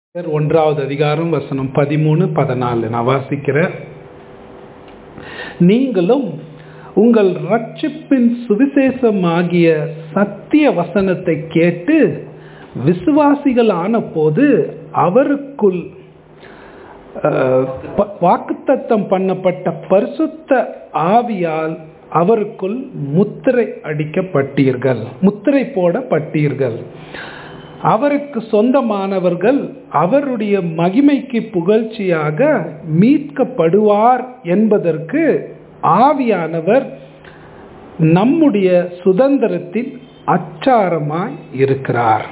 ஒன்றாவது அதிகாரம் வசனம் பதிமூணு பதினாலு நான் வாசிக்கிறேன் நீங்களும் உங்கள் ரட்சிப்பின் சுவிசேஷமாகிய சத்திய வசனத்தை கேட்டு விசுவாசிகள் ஆன போது அவருக்குள் அஹ், ப- வாக்குத்தத்தம் பண்ணப்பட்ட பரிசுத்த ஆவியால் அவருக்குள் முத்திரை அடிக்கப்பட்டீர்கள் முத்திரை போடப்பட்டீர்கள் அவருக்கு சொந்தமானவர்கள் அவருடைய மகிமைக்கு புகழ்ச்சியாக மீட்கப்படுவார் என்பதற்கு ஆவியானவர் நம்முடைய சுதந்திரத்தின் அச்சாரமாய் இருக்கிறார்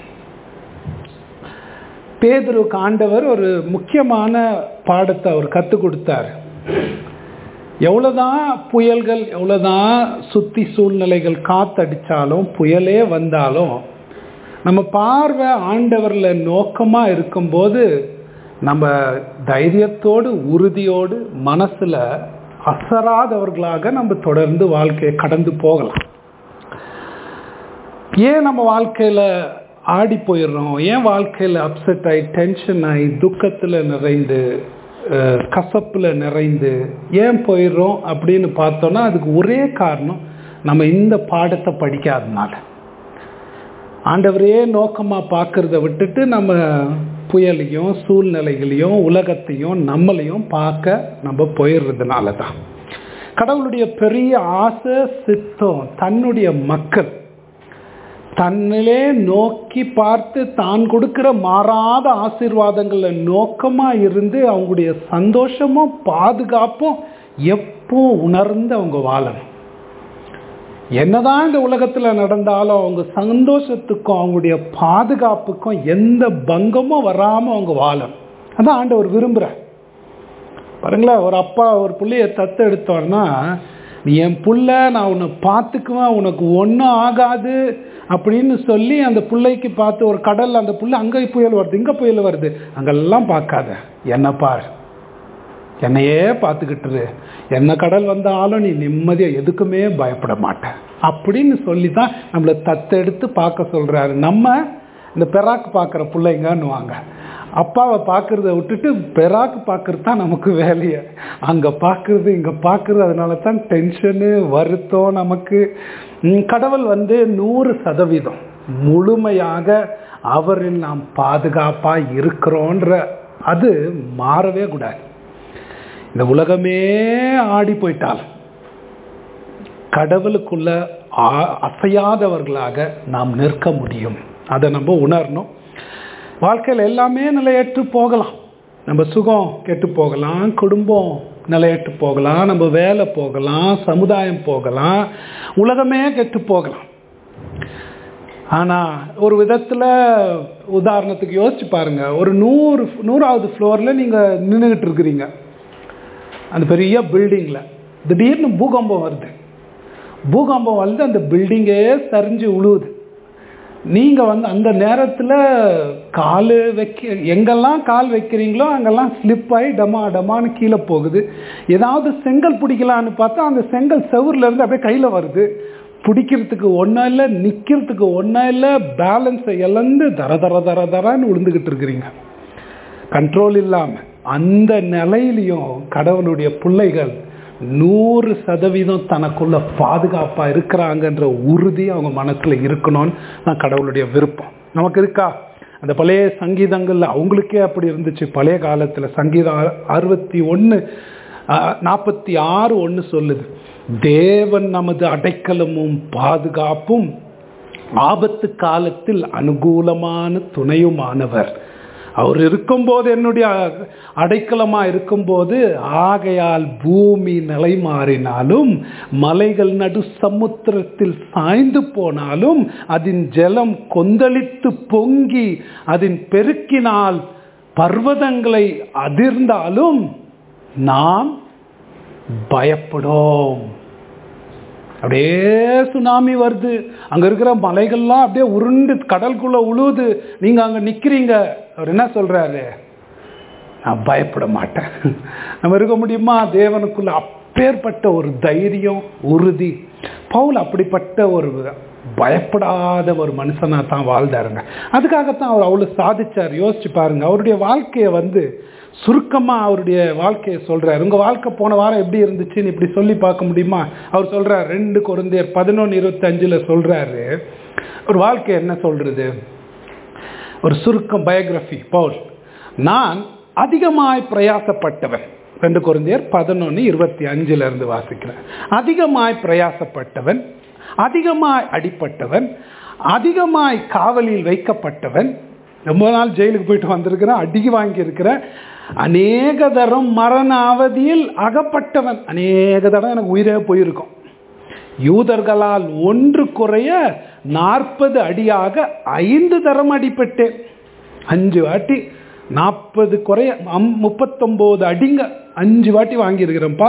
பேதுருக்கு ஆண்டவர் ஒரு முக்கியமான பாடத்தை அவர் கற்றுக் கொடுத்தார் எவ்வளோதான் புயல்கள் எவ்வளோதான் சுத்தி சூழ்நிலைகள் காத்தடிச்சாலும் புயலே வந்தாலும் நம்ம பார்வை ஆண்டவரில் நோக்கமாக இருக்கும்போது நம்ம தைரியத்தோடு உறுதியோடு மனசில் அசராதவர்களாக நம்ம தொடர்ந்து வாழ்க்கையை கடந்து போகலாம் ஏன் நம்ம வாழ்க்கையில் ஆடி போயிடுறோம் ஏன் வாழ்க்கையில் அப்செட் ஆகி டென்ஷன் ஆகி துக்கத்தில் நிறைந்து அஹ், கசப்புல நிறைந்து ஏன் போயிடுறோம் அப்படின்னு பார்த்தோன்னா அதுக்கு ஒரே காரணம் நம்ம இந்த பாடத்தை படிக்காதனால ஆண்டவரே நோக்கமாக பார்க்கறத விட்டுட்டு நம்ம புயலையும் சூழ்நிலைகளையும் உலகத்தையும் நம்மளையும் பார்க்க நம்ம போயிடுறதுனால தான் கடவுளுடைய பெரிய ஆசை சித்தம் தன்னுடைய மக்கள் தன்னிலே நோக்கி பார்த்து தான் கொடுக்கிற மாறாத ஆசீர்வாதங்களை நோக்கமா இருந்து அவங்களுடைய சந்தோஷமும் பாதுகாப்பும் எப்போ உணர்ந்து அவங்க வாழணும் என்னதான் இந்த உலகத்துல நடந்தாலும் அவங்க சந்தோஷத்துக்கும் அவங்களுடைய பாதுகாப்புக்கும் எந்த பங்கமும் வராம அவங்க வாழணும் அதான் ஆண்டவர் விரும்புகிறார் பாருங்களேன் ஒரு அப்பா ஒரு புள்ளைய தத்து எடுத்தோன்னா நீ என் புள்ள நான் உன்னை பார்த்துக்குவேன் உனக்கு ஒன்றும் ஆகாது அப்படின்னு சொல்லி அந்த பிள்ளைக்கு பார்த்து ஒரு கடல் அந்த புள்ள அங்கே புயல் வருது இங்கே புயல் வருது அங்கெல்லாம் பார்க்காத என்ன பார் என்னையே பார்த்துக்கிட்டுரு என்ன கடல் வந்தாலும் நீ நிம்மதியாக எதுக்குமே பயப்பட மாட்ட அப்படின்னு சொல்லி தான் நம்மளை தத்தெடுத்து பார்க்க சொல்கிறாரு நம்ம இந்த பெராக்கு பார்க்குற பிள்ளைங்கன்னுவாங்க அப்பாவை பார்க்குறத விட்டுட்டு பெராக்கு பார்க்குறது தான் நமக்கு வேலையை அங்கே பார்க்குறது இங்கே பார்க்குறது அதனால தான் டென்ஷனு வருத்தம் நமக்கு ம், கடவுள் வந்து நூறு சதவீதம் முழுமையாக அவரில் நாம் பாதுகாப்பாக இருக்கிறோன்ற அது மாறவே கூடாது இந்த உலகமே ஆடி போயிட்டால் கடவுளுக்குள்ள ஆ- அசையாதவர்களாக நாம் நிற்க முடியும் அதை நம்ம உணரணும் வாழ்க்கையில் எல்லாமே நிலையற்று போகலாம் நம்ம சுகம் கெட்டு போகலாம் குடும்பம் நிலையற்று போகலாம் நம்ம வேலை போகலாம் சமுதாயம் போகலாம் உலகமே கெட்டு போகலாம் ஆனால் ஒரு விதத்தில் உதாரணத்துக்கு யோசிச்சு பாருங்க ஒரு நூறு நூறாவது ஃப்ளோரில் நீங்கள் நின்றுக்கிட்டு இருக்கிறீங்க அந்த பெரிய பில்டிங்கில் திடீர்னு பூகம்பம் வருது பூகம்பம் வந்து அந்த பில்டிங்கே சரிஞ்சு உழுவுது நீங்கள் வந்து அந்த நேரத்தில் கால் வைக்க எங்கெல்லாம் கால் வைக்கிறீங்களோ அங்கெல்லாம் ஸ்லிப் ஆகி டமா டமான்னு கீழே போகுது ஏதாவது செங்கல் பிடிக்கலான்னு பார்த்தா அந்த செங்கல் செவுர்ல இருந்து அப்படியே கையில் வருது பிடிக்கிறதுக்கு ஒன்றும் இல்லை நிற்கிறதுக்கு ஒன்றும் இல்லை பேலன்ஸை இழந்து தர தர தர தரன்னு விழுந்துக்கிட்டு இருக்கிறீங்க கண்ட்ரோல் இல்லாமல் அந்த நிலையிலையும் கடவுளுடைய பிள்ளைகள் நூறு சதவீதம் தனக்குள்ள பாதுகாப்பாக இருக்கிறாங்கன்ற உறுதி அவங்க மனசில் இருக்கணும்னு நான் கடவுளுடைய விருப்பம் நமக்கு இருக்கா அந்த பழைய சங்கீதங்கள்ல அவங்களுக்கே அப்படி இருந்துச்சு பழைய காலத்தில் சங்கீதம் அறு- அறுபத்தி ஒன்று நாற்பத்தி ஆறு ஒன்று சொல்லுது தேவன் நமது அடைக்கலமும் பாதுகாப்பும் ஆபத்து காலத்தில் அனுகூலமான துணையுமானவர் அவர் இருக்கும்போது என்னுடைய அடைக்கலமா இருக்கும்போது ஆகையால் பூமி நிலை மாறினாலும் மலைகள் நடு சமுத்திரத்தில் சாய்ந்து போனாலும் அதன் ஜலம் கொந்தளித்து பொங்கி அதன் பெருக்கினால் பர்வதங்களை அதிர்ந்தாலும் நாம் பயப்படோம் அப்படியே சுனாமி வருது அங்க இருக்கிற மலைகள்லாம் அப்படியே உருண்டு கடலுக்குள்ள உழுவுது நீங்க அங்க நிக்கிறீங்க அவர் என்ன சொல்றாரு நான் பயப்பட மாட்டேன் நம்ம இருக்க முடியுமா தேவனுக்குள்ள அப்பேற்பட்ட ஒரு தைரியம் உறுதி பவுல் அப்படிப்பட்ட ஒரு பயப்படாத ஒரு மனுஷனா தான் வாழ்ந்தாருங்க அதுக்காகத்தான் அவர் அவ்வளோ சாதிச்சார் யோசிச்சு பாருங்க அவருடைய வாழ்க்கையை வந்து சுருக்கமா அவருடைய வாழ்க்கையை சொல்றாரு உங்க வாழ்க்கை போன வாரம் எப்படி இருந்துச்சுன்னு இப்படி சொல்லி பார்க்க முடியுமா அவர் சொல்றாரு ரெண்டு குழந்தையர் பதினொன்று இருபத்தஞ்சுல சொல்றாரு ஒரு வாழ்க்கை என்ன சொல்றது ஒரு சுருக்கம் பயோகிராஃபி பவுல் நான் அதிகமாய் பிரயாசப்பட்டவன் ரெண்டு குழந்தையர் பதினொன்று இருபத்தி அஞ்சுல இருந்து வாசிக்கிறேன் அதிகமாய் பிரயாசப்பட்டவன் அதிகமாய் அடிப்பட்டவன் அதிகமாய் காவலில் வைக்கப்பட்டவன் ரொம்ப நாள் ஜெயிலுக்கு போயிட்டு வந்திருக்கிறேன் அடி வாங்கி இருக்கிறேன் அநேக தரம் மரண அவதியில் அகப்பட்டவன் அநேக தரம் எனக்கு உயிரே போயிருக்கும் யூதர்களால் ஒன்று குறைய நாற்பது அடியாக ஐந்து தரம் அடிப்பட்டேன் அஞ்சு வாட்டி நாற்பது குறைய அம்- முப்பத்தொம்போது அடிங்க அஞ்சு வாட்டி வாங்கியிருக்கிறேன்ப்பா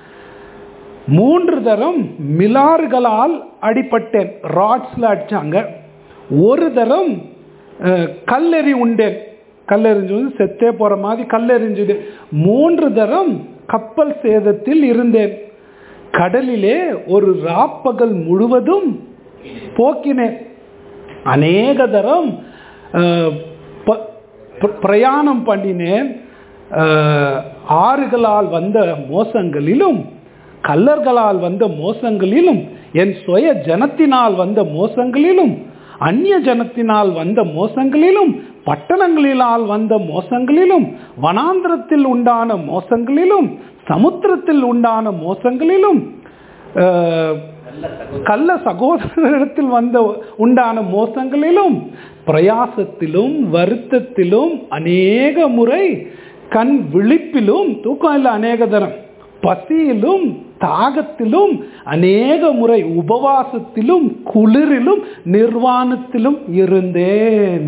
மூன்று தரம் மிலாறுகளால் அடிப்பட்டேன் ராட்ஸ்ல அடிச்சாங்க ஒரு தரம் அஹ், கல்லெறி உண்டேன் கல்லெறிஞ்சது செத்தே போற மாதிரி கல்லெறிஞ்சது மூன்று தரம் கப்பல் சேதத்தில் இருந்தேன் கடலிலே ஒரு ராப்பகல் முழுவதும் போக்கினேன் அநேக தரம் அஹ், ப- ப- பிரயாணம் பண்ணினேன் அஹ், ஆறுகளால் வந்த மோசங்களிலும் கல்லர்களால் வந்த மோசங்களிலும் என் சுய ஜனத்தினால் வந்த மோசங்களிலும் அந்நிய ஜனத்தினால் வந்த மோசங்களிலும் பட்டணங்களினால் வந்த மோசங்களிலும் வனாந்திரத்தில் உண்டான மோசங்களிலும் சமுத்திரத்தில் உண்டான மோசங்களிலும் அஹ், கள்ள சகோதரத்தில் வந்த உண்டான மோசங்களிலும் பிரயாசத்திலும் வருத்தத்திலும் அநேக முறை கண் விழிப்பிலும் தூக்கம் இல்லை அநேக தரம் பசியிலும் தாகத்திலும் அநேக முறை உபவாசத்திலும் குளிரிலும் நிர்வாணத்திலும் இருந்தேன்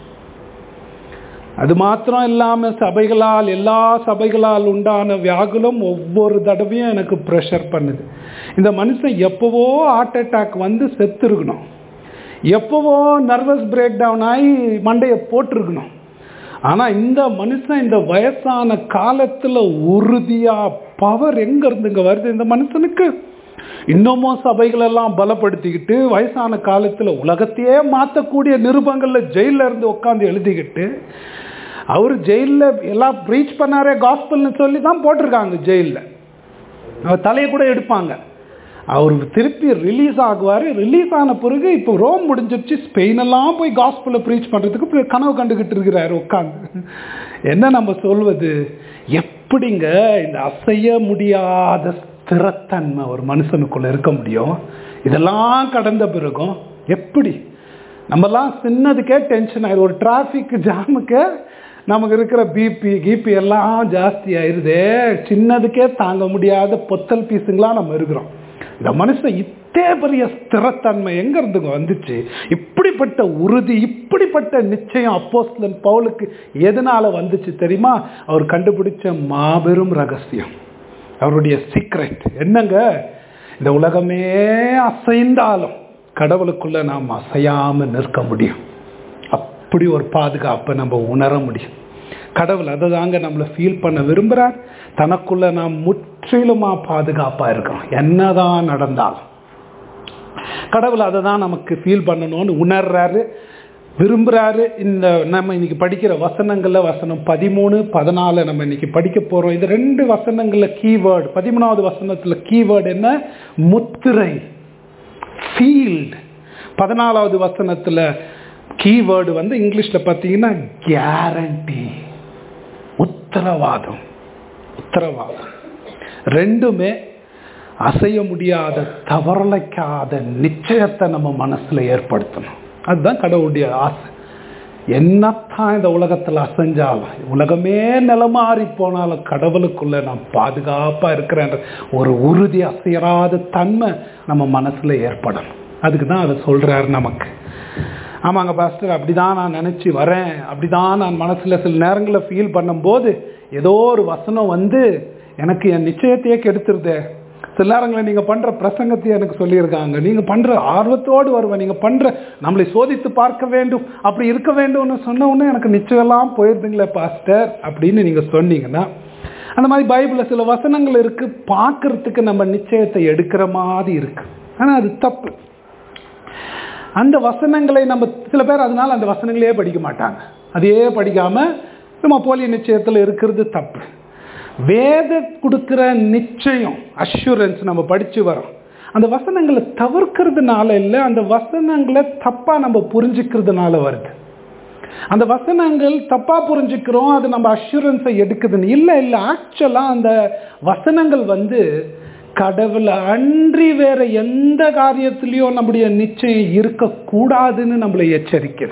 அது மாத்திரம் இல்லாம சபைகளால் எல்லா சபைகளால் உண்டான வியாகுலம் ஒவ்வொரு தடவையும் எனக்கு ப்ரெஷர் பண்ணுது இந்த மனுஷன் எப்பவோ ஹார்ட் அட்டாக் வந்து செத்து இருக்கணும் எப்பவோ நர்வஸ் பிரேக் டவுன் ஆகி மண்டையை போட்டிருக்கணும் ஆனா இந்த மனுஷன் இந்த வயசான காலத்துல உறுதியா பவர் எங்க இருந்துங்க வருது இந்த மனுஷனுக்கு இன்னமும் சபைகள் எல்லாம் பலப்படுத்திக்கிட்டு வயசான காலத்துல உலகத்தையே மாத்தக்கூடிய நிருபங்கள்ல ஜெயில இருந்து உட்காந்து எழுதிக்கிட்டு அவர் ஜெயில்ல எல்லாம் ப்ரீச் பண்ணாரே காஸ்பல்னு சொல்லி தான் போட்டிருக்காங்க ஜெயில்ல அவர் தலையை கூட எடுப்பாங்க அவர் திருப்பி ரிலீஸ் ஆகுவார் ரிலீஸ் ஆன பிறகு இப்போ ரோம் முடிஞ்சிருச்சு ஸ்பெயின் எல்லாம் போய் காஸ்பிள ப்ரீச் பண்ணுறதுக்கு இப்ப கனவு கண்டுகிட்டு இருக்கிறாரு உட்காந்து என்ன நம்ம சொல்வது எப்படிங்க இந்த அசைய முடியாத ஸ்திரத்தன்மை ஒரு மனுஷனுக்குள்ள இருக்க முடியும் இதெல்லாம் கடந்த பிறகும் எப்படி நம்மலாம் சின்னதுக்கே டென்ஷன் ஆயிடும் ஒரு டிராஃபிக் ஜாமுக்கு நமக்கு இருக்கிற பிபி கிபி எல்லாம் ஜாஸ்தி ஆயிருதே சின்னதுக்கே தாங்க முடியாத பொத்தல் பீஸுங்களா நம்ம இருக்கிறோம் இந்த மனுஷன் இத்தே பெரிய ஸ்திரத்தன்மை எங்க இருந்துங்க வந்துச்சு இப்படிப்பட்ட உறுதி இப்படிப்பட்ட நிச்சயம் அப்போஸ்தலன் பவுலுக்கு எதனால வந்துச்சு தெரியுமா அவர் கண்டுபிடிச்ச மாபெரும் ரகசியம் அவருடைய சீக்ரெட் என்னங்க இந்த உலகமே அசைந்தாலும் கடவுளுக்குள்ள நாம் அசையாம நிற்க முடியும் அப்படி ஒரு பாதுகாப்பை நம்ம உணர முடியும் கடவுள் அதை தாங்க நம்மளை ஃபீல் பண்ண விரும்புகிறார் தனக்குள்ள நாம் முற்றிலுமா பாதுகாப்பாக இருக்கிறோம் என்னதான் நடந்தாலும் கடவுள் அதை தான் நமக்கு ஃபீல் பண்ணணும்னு உணர்றாரு விரும்புகிறாரு இந்த நம்ம இன்னைக்கு படிக்கிற வசனங்களில் வசனம் பதிமூணு பதினாலு நம்ம இன்னைக்கு படிக்க போகிறோம் இந்த ரெண்டு வசனங்களில் கீவேர்டு பதிமூணாவது வசனத்தில் கீவேர்டு என்ன முத்திரை ஃபீல்டு பதினாலாவது வசனத்தில் கீவேர்டு வந்து இங்கிலீஷில் பார்த்தீங்கன்னா கேரண்டி உத்தரவாதம் உத்தரவாதம் ரெண்டுமே அசைய முடியாத தவறலைக்காத நிச்சயத்தை நம்ம மனசுல ஏற்படுத்தணும் அதுதான் கடவுளுடைய ஆசை என்னத்தான் இந்த உலகத்துல அசைஞ்சாலும் உலகமே நிலமாறி போனாலும் கடவுளுக்குள்ள நான் பாதுகாப்பா இருக்கிறேன் ஒரு உறுதி அசையறாத தன்மை நம்ம மனசுல ஏற்படணும் அதுக்கு தான் அதை சொல்றாரு நமக்கு ஆமாங்க பாஸ்டர் அப்படிதான் நான் நினைச்சு வரேன் அப்படிதான் நான் மனசுல சில நேரங்களில் ஃபீல் பண்ணும்போது ஏதோ ஒரு வசனம் வந்து எனக்கு என் நிச்சயத்தையே கெடுத்துருதே சில நேரங்களில் நீங்க பண்ற பிரசங்கத்தையே எனக்கு சொல்லியிருக்காங்க நீங்க பண்ற ஆர்வத்தோடு வருவேன் நீங்க பண்ற நம்மளை சோதித்து பார்க்க வேண்டும் அப்படி இருக்க வேண்டும்னு சொன்ன உடனே எனக்கு நிச்சயம்லாம் போயிருதுங்களே பாஸ்டர் அப்படின்னு நீங்க சொன்னீங்கன்னா அந்த மாதிரி பைபிளில் சில வசனங்கள் இருக்கு பார்க்கறதுக்கு நம்ம நிச்சயத்தை எடுக்கிற மாதிரி இருக்கு ஆனா அது தப்பு அந்த வசனங்களை நம்ம சில பேர் அதனால அந்த வசனங்களே படிக்க மாட்டாங்க அதையே படிக்காம நம்ம போலி நிச்சயத்தில் இருக்கிறது தப்பு வேத கொடுக்குற நிச்சயம் அஷூரன்ஸ் நம்ம படிச்சு வரோம் அந்த வசனங்களை தவிர்க்கிறதுனால இல்லை அந்த வசனங்களை தப்பா நம்ம புரிஞ்சுக்கிறதுனால வருது அந்த வசனங்கள் தப்பா புரிஞ்சுக்கிறோம் அது நம்ம அஷூரன்ஸை எடுக்குதுன்னு இல்லை இல்லை ஆக்சுவலா அந்த வசனங்கள் வந்து கடவுளை அன்றி வேற எந்த காரியத்திலையும் நம்முடைய நிச்சயம் இருக்கக்கூடாதுன்னு நம்மளை எச்சரிக்குது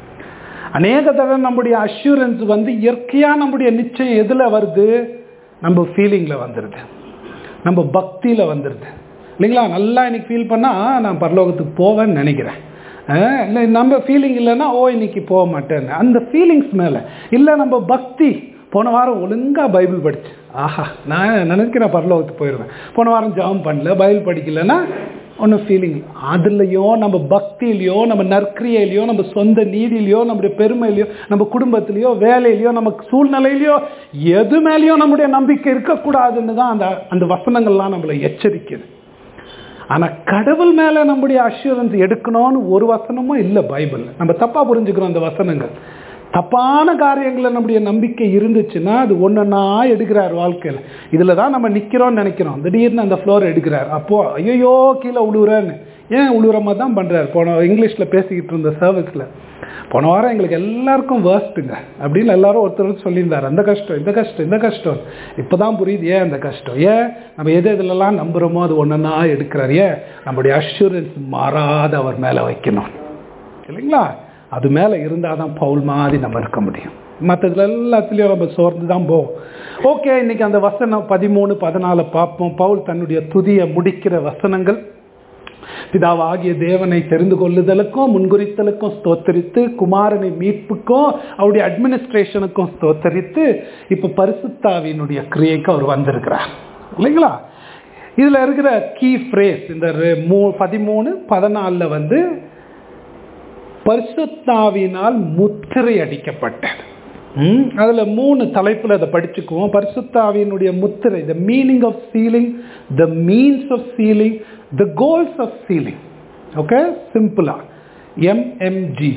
அநேக தடவை நம்முடைய அஷூரன்ஸ் வந்து இயற்கையா நம்முடைய நிச்சயம் எதுல வருது நம்ம ஃபீலிங்ல வந்துடுது நம்ம பக்தியில வந்துடுது இல்லைங்களா நல்லா இன்னைக்கு ஃபீல் பண்ணா நான் பரலோகத்துக்கு போவேன்னு நினைக்கிறேன் அஹ் இல்லை நம்ம ஃபீலிங் இல்லைன்னா ஓ இன்னைக்கு போக மாட்டேன்னு அந்த ஃபீலிங்ஸ் மேலே இல்லை நம்ம பக்தி போன வாரம் ஒழுங்கா பைபிள் படிச்சு ஆஹா நான் நினைக்கிறேன் பரலோகத்துக்கு போயிடுவேன் போன வாரம் ஜெபம் பண்ணல பைபிள் படிக்கலைன்னா ஒன்றும் ஃபீலிங் அதுலேயோ நம்ம பக்தியிலையோ நம்ம நற்கிரியையிலையோ நம்ம சொந்த நீதியிலையோ நம்முடைய பெருமையிலையோ நம்ம குடும்பத்திலையோ வேலையிலையோ நம்ம சூழ்நிலையிலையோ எது மேலேயோ நம்முடைய நம்பிக்கை இருக்கக்கூடாதுன்னு தான் அந்த அந்த வசனங்கள்லாம் நம்மளை எச்சரிக்குது ஆனா கடவுள் மேல நம்முடைய அஷூரன்ஸ் எடுக்கணும்னு ஒரு வசனமும் இல்லை பைபிள் நம்ம தப்பா புரிஞ்சுக்கிறோம் அந்த வசனங்கள் தப்பான காரியங்களை நம்முடைய நம்பிக்கை இருந்துச்சுன்னா அது ஒன்னொன்னா எடுக்கிறார் வாழ்க்கையில் இதில் தான் நம்ம நிற்கிறோம்னு நினைக்கிறோம் திடீர்னு அந்த ஃப்ளோர் எடுக்கிறார் அப்போ ஐயோ கீழே உழுவுறேன்னு ஏன் உழுவுறமா தான் பண்ணுறாரு போன இங்கிலீஷில் பேசிக்கிட்டு இருந்த சர்வீஸில் போன வாரம் எங்களுக்கு எல்லாருக்கும் வேர்ஸ்ட்டுங்க அப்படின்னு எல்லாரும் ஒருத்தர் சொல்லியிருந்தார் அந்த கஷ்டம் இந்த கஷ்டம் இந்த கஷ்டம் இப்போ தான் புரியுது ஏன் அந்த கஷ்டம் ஏன் நம்ம எது எதுலலாம் நம்புகிறோமோ அது ஒன்றா எடுக்கிறார் ஏன் நம்முடைய அஷூரன்ஸ் மாறாத அவர் மேலே வைக்கணும் இல்லைங்களா அது மேலே இருந்தால் தான் பவுல் மாதிரி நம்ம இருக்க முடியும் மற்றதுல எல்லாத்துலேயும் நம்ம சோர்ந்து தான் போவோம் ஓகே இன்னைக்கு அந்த வசனம் பதிமூணு பதினாலு பார்ப்போம் பவுல் தன்னுடைய துதியை முடிக்கிற வசனங்கள் பிதாவாகிய தேவனை தெரிந்து கொள்ளுதலுக்கும் முன்குறித்தலுக்கும் ஸ்தோத்தரித்து குமாரனை மீட்புக்கும் அவருடைய அட்மினிஸ்ட்ரேஷனுக்கும் ஸ்தோத்தரித்து இப்ப பரிசுத்தாவினுடைய கிரியைக்கு அவர் வந்திருக்கிறார் இல்லைங்களா இதுல இருக்கிற கீ ஃப்ரேஸ் இந்த மூ பதிமூணு பதினாலுல வந்து பரிசுத்தாவினால் முத்திரை அடிக்கப்பட்டது ம், அதுல மூணு தலைப்புல அதை படிச்சுக்குவோம் பரிசுத்தாவியினுடைய முத்திரை the meaning of sealing the means of sealing the goals of sealing okay சிம்பிளா எம்எம்ஜி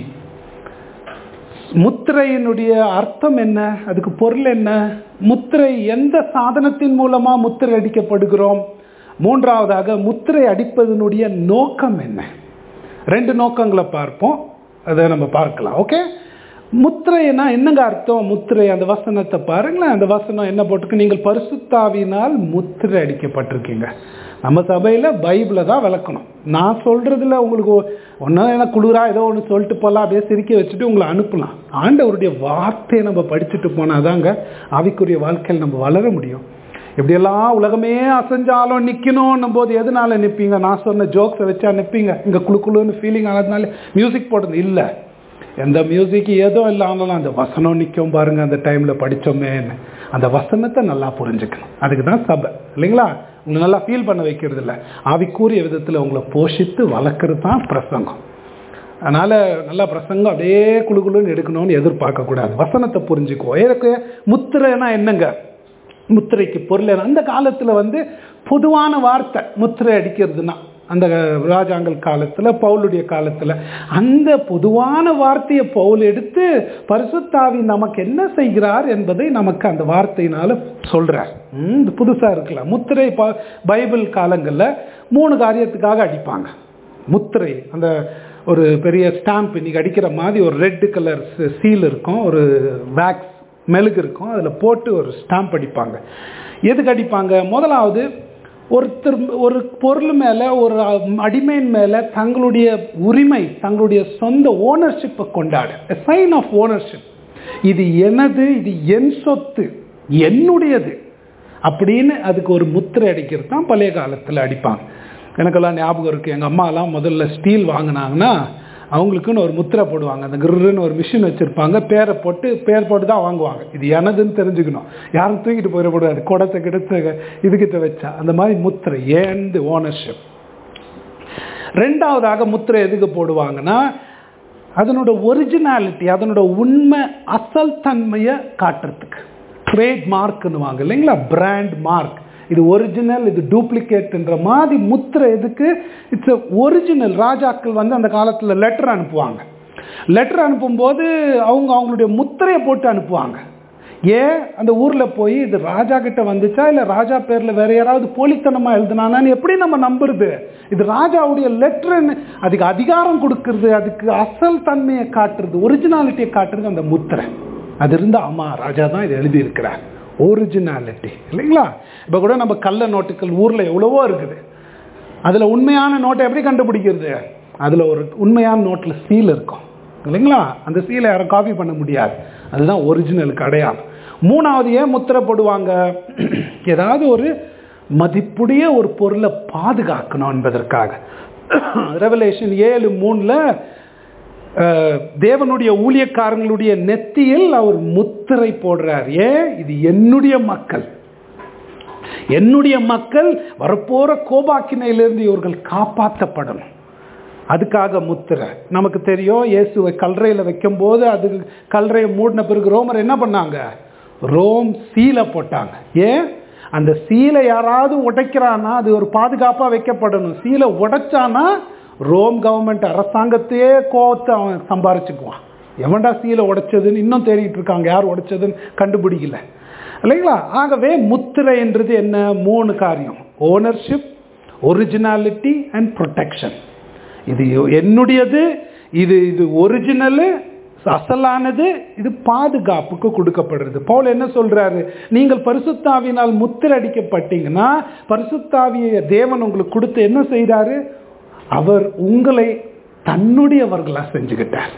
முத்திரையினுடைய அர்த்தம் என்ன அதுக்கு பொருள் என்ன முத்திரை எந்த சாதனத்தின் மூலமா முத்திரை அடிக்கப்படுகிறோம் மூன்றாவதாக முத்திரை அடிப்பதனுடைய நோக்கம் என்ன ரெண்டு நோக்கங்களை பார்ப்போம் அதை நம்ம பார்க்கலாம் ஓகே முத்திரைனா என்னங்க அர்த்தம் முத்திரை அந்த வசனத்தை பாருங்களேன் அந்த வசனம் என்ன போட்டிருக்கு நீங்கள் பரிசுத்தாவினால் முத்திரை அடிக்கப்பட்டிருக்கீங்க நம்ம சபையில் பைபிளை தான் விளக்கணும் நான் சொல்றதுல உங்களுக்கு ஒன்றும் என்ன குளிரா ஏதோ ஒன்று சொல்லிட்டு போகலாம் அப்படியே சிரிக்க வச்சுட்டு உங்களை அனுப்பலாம் ஆண்டவருடைய வார்த்தையை நம்ம படிச்சுட்டு போனாதாங்க ஆவிக்குரிய வாழ்க்கையில் நம்ம வளர முடியும் எப்படியெல்லாம் உலகமே அசைஞ்சாலும் நிற்கணும் போது எதனால நிற்பீங்க நான் சொன்ன ஜோக்ஸை வச்சா நிற்பீங்க இங்கே குழு குழுன்னு ஃபீலிங் ஆனதுனால மியூசிக் போடுறது இல்லை எந்த மியூசிக் ஏதோ இல்லாமலும் அந்த வசனம் நிற்கும் பாருங்க அந்த டைமில் படித்தோமேன்னு அந்த வசனத்தை நல்லா புரிஞ்சுக்கணும் அதுக்கு தான் சபை இல்லைங்களா உங்களை நல்லா ஃபீல் பண்ண வைக்கிறது இல்லை ஆவிக்கூறிய விதத்தில் உங்களை போஷித்து வளர்க்குறது தான் பிரசங்கம் அதனால் நல்லா பிரசங்கம் அப்படியே குழு குழுன்னு எடுக்கணும்னு எதிர்பார்க்கக்கூடாது வசனத்தை புரிஞ்சுக்குவோம் எனக்கு முத்திரைனா என்னங்க முத்திரைக்கு பொருள் என்ன? அந்த காலத்தில் வந்து பொதுவான வார்த்தை முத்திரை அடிக்கிறதுனா அந்த ராஜாங்கள் காலத்தில் பவுலுடைய காலத்தில் அந்த பொதுவான வார்த்தையை பவுல் எடுத்து பரிசுத்தாவி நமக்கு என்ன செய்கிறார் என்பதை நமக்கு அந்த வார்த்தையினால சொல்றார் ம், இது புதுசா இருக்கலாம் முத்திரை ப- பைபிள் காலங்களில் மூணு காரியத்துக்காக அடிப்பாங்க முத்திரை அந்த ஒரு பெரிய ஸ்டாம்ப் இன்னைக்கு அடிக்கிற மாதிரி ஒரு ரெட் கலர் சீல் இருக்கும் ஒரு வேக்ஸ் மெழுகு இருக்கும் அதில் போட்டு ஒரு ஸ்டாம்ப் அடிப்பாங்க எதுக்கு அடிப்பாங்க முதலாவது ஒருத்தர் ஒரு பொருள் மேலே ஒரு அடிமையின் மேலே தங்களுடைய உரிமை தங்களுடைய சொந்த ஓனர்ஷிப்பை கொண்டாடு சைன் ஆஃப் ஓனர்ஷிப் இது எனது இது என் சொத்து என்னுடையது அப்படின்னு அதுக்கு ஒரு முத்திரை அடிக்கிறது தான் பழைய காலத்தில் அடிப்பாங்க எனக்கெல்லாம் ஞாபகம் இருக்குது எங்கள் அம்மாலாம் முதல்ல ஸ்டீல் வாங்கினாங்கன்னா அவங்களுக்குன்னு ஒரு முத்திரை போடுவாங்க அந்த கிருன்னு ஒரு மிஷின் வச்சுருப்பாங்க பேரை போட்டு பேர் போட்டு தான் வாங்குவாங்க இது எனதுன்னு தெரிஞ்சுக்கணும் யாரும் தூக்கிட்டு போயிடக்கூடாது குடத்தை கிடத்த இதுகிட்ட வச்சா அந்த மாதிரி முத்திரை ஏந்து ஓனர்ஷிப் ரெண்டாவதாக முத்திரை எதுக்கு போடுவாங்கன்னா அதனோட ஒரிஜினாலிட்டி அதனோட உண்மை அசல் தன்மையை காட்டுறதுக்கு ட்ரேட் மார்க்னுவாங்க இல்லைங்களா பிராண்ட் மார்க் இது ஒரிஜினல் இது டூப்ளிகேட்ன்ற மாதிரி முத்திரை எதுக்கு இட்ஸ் ஒரிஜினல் ராஜாக்கள் வந்து அந்த காலத்தில் லெட்டர் அனுப்புவாங்க லெட்டர் அனுப்பும்போது அவங்க அவங்களுடைய முத்திரையை போட்டு அனுப்புவாங்க ஏன் அந்த ஊரில் போய் இது ராஜா கிட்ட வந்துச்சா இல்லை ராஜா பேரில் வேற யாராவது போலித்தனமாக எழுதுனானான்னு எப்படி நம்ம நம்புறது இது ராஜாவுடைய லெட்டர்னு அதுக்கு அதிகாரம் கொடுக்கறது அதுக்கு அசல் தன்மையை காட்டுறது ஒரிஜினாலிட்டியை காட்டுறது அந்த முத்திரை அது இருந்தால் ஆமாம் ராஜா தான் இது எழுதியிருக்கிறார் ஒரிஜினாலிட்டி இல்லைங்களா இப்போ கூட நம்ம கள்ள நோட்டுகள் ஊரில் எவ்வளவோ இருக்குது அதில் உண்மையான நோட்டை எப்படி கண்டுபிடிக்கிறது அதில் ஒரு உண்மையான நோட்டில் சீல் இருக்கும் இல்லைங்களா அந்த சீலை யாரும் காப்பி பண்ண முடியாது அதுதான் ஒரிஜினலுக்கு அடையாளம் மூணாவது ஏன் முத்திரை போடுவாங்க ஏதாவது ஒரு மதிப்புடைய ஒரு பொருளை பாதுகாக்கணும் என்பதற்காக ரெவலேஷன் ஏழு மூணில் தேவனுடைய ஊழியக்காரங்களுடைய நெத்தியில் அவர் முத்திரை போடுறார் ஏன் இது என்னுடைய மக்கள் என்னுடைய மக்கள் வரப்போற கோபாக்கினையிலிருந்து இவர்கள் காப்பாற்றப்படணும் அதுக்காக முத்திரை நமக்கு தெரியும் இயேசுவை கல்றையில் வைக்கும்போது அது கல்றையை மூடின பிறகு ரோமர் என்ன பண்ணாங்க ரோம் சீலை போட்டாங்க ஏன் அந்த சீலை யாராவது உடைக்கிறானா அது ஒரு பாதுகாப்பாக வைக்கப்படணும் சீலை உடைச்சானா ரோம் கவர்மெண்ட் அரசாங்கத்தையே கோவத்தை அவன் சம்பாரிச்சுக்குவான் எவன்டா சீலை உடைச்சதுன்னு இன்னும் தேடிட்டு இருக்காங்க யார் உடைச்சதுன்னு கண்டுபிடிக்கல இல்லைங்களா ஆகவே முத்திரை என்றது என்ன மூணு காரியம் ஓனர்ஷிப் ஒரிஜினாலிட்டி அண்ட் ப்ரொடெக்ஷன் இது என்னுடையது இது இது ஒரிஜினலு அசலானது இது பாதுகாப்புக்கு கொடுக்கப்படுறது பவுல் என்ன சொல்றாரு நீங்கள் பரிசுத்தாவினால் முத்திரடிக்கப்பட்டீங்கன்னா பரிசுத்தாவிய தேவன் உங்களுக்கு கொடுத்து என்ன செய்கிறாரு அவர் உங்களை தன்னுடையவர்களா செஞ்சுக்கிட்டார்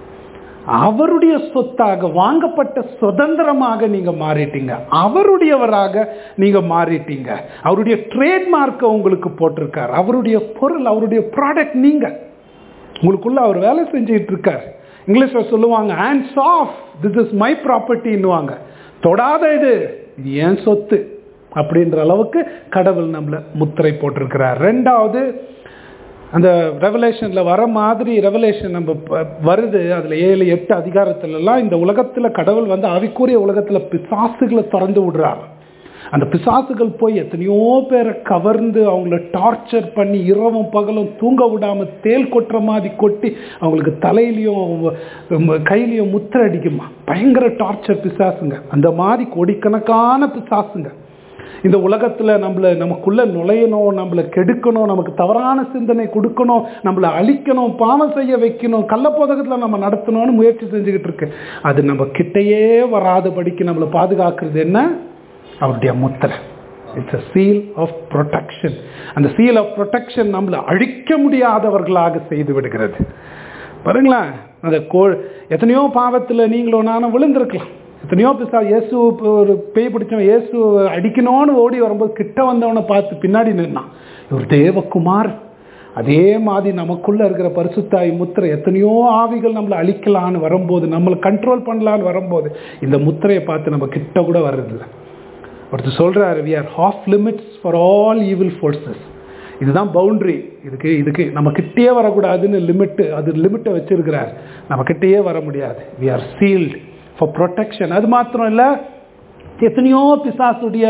அவருடைய சொத்தாக வாங்கப்பட்ட சுதந்திரமாக நீங்க மாறிட்டீங்க அவருடையவராக நீங்க மாறிட்டீங்க அவருடைய ட்ரேட்மார்க்கை உங்களுக்கு போட்டிருக்கார் அவருடைய பொருள் அவருடைய ப்ராடக்ட் நீங்க உங்களுக்குள்ள அவர் வேலை செஞ்சுட்டு இருக்கார் இங்கிலீஷ்ல சொல்லுவாங்க hands off this is my ப்ராப்பர்ட்டின்னுவாங்க தொடாத இது இது ஏன் சொத்து அப்படின்ற அளவுக்கு கடவுள் நம்மளை முத்திரை போட்டிருக்கிறார் ரெண்டாவது அந்த ரெவலேஷனில் வர மாதிரி ரெவலேஷன் நம்ம வருது அதில் ஏழு எட்டு அதிகாரத்துலலாம் இந்த உலகத்தில் கடவுள் வந்து ஆவிக்கூறிய உலகத்தில் பிசாசுகளை திறந்து விடுறாரு அந்த பிசாசுகள் போய் எத்தனையோ பேரை கவர்ந்து அவங்கள டார்ச்சர் பண்ணி இரவும் பகலும் தூங்க விடாமல் தேல் கொட்டுற மாதிரி கொட்டி அவங்களுக்கு தலையிலையும் கையிலையும் முத்திரை அடிக்குமா பயங்கர டார்ச்சர் பிசாசுங்க அந்த மாதிரி கோடிக்கணக்கான பிசாசுங்க இந்த உலகத்தில் நம்மளை நமக்குள்ள நுழையணும் நம்மளை கெடுக்கணும் நமக்கு தவறான சிந்தனை கொடுக்கணும் நம்மளை அழிக்கணும் பாவம் செய்ய வைக்கணும் கள்ளப்போதகத்தில் நம்ம நடத்தணும்னு முயற்சி செஞ்சுக்கிட்டு இருக்கு அது நம்ம கிட்டையே வராதபடிக்கு நம்மளை பாதுகாக்கிறது என்ன அவருடைய முத்திரை it's a seal of protection அந்த சீல் ஆஃப் ப்ரொடெக்ஷன் நம்மளை அழிக்க முடியாதவர்களாக செய்து விடுகிறது பாருங்களேன் அந்த கோ எத்தனையோ பாவத்தில் நீங்களும் நானும் விழுந்திருக்கலாம் எத்தனையோ பிசா இயேசு ஒரு பேய் பிடிச்சவன் இயேசு அடிக்கணும்னு ஓடி வரும்போது கிட்ட வந்தவனை பார்த்து பின்னாடி நின்னான் இவர் தேவகுமார் அதே மாதிரி நமக்குள்ள இருக்கிற பரிசுத்தாய் முத்திரை எத்தனையோ ஆவிகள் நம்மளை அழிக்கலான்னு வரும்போது நம்மளை கண்ட்ரோல் பண்ணலான்னு வரும்போது இந்த முத்திரையை பார்த்து நம்ம கிட்ட கூட வர்றதில்லை ஒருத்தர் சொல்றாரு we are half limits for all evil forces இதுதான் பவுண்ட்ரி இதுக்கு இதுக்கு நம்ம கிட்டேயே வரக்கூடாதுன்னு லிமிட்டு அது லிமிட்டை வச்சிருக்கிறார் நம்ம கிட்டேயே வர முடியாது we are sealed for protection அது மாத்திரம் இல்லை எத்தனையோ பிசாசுடைய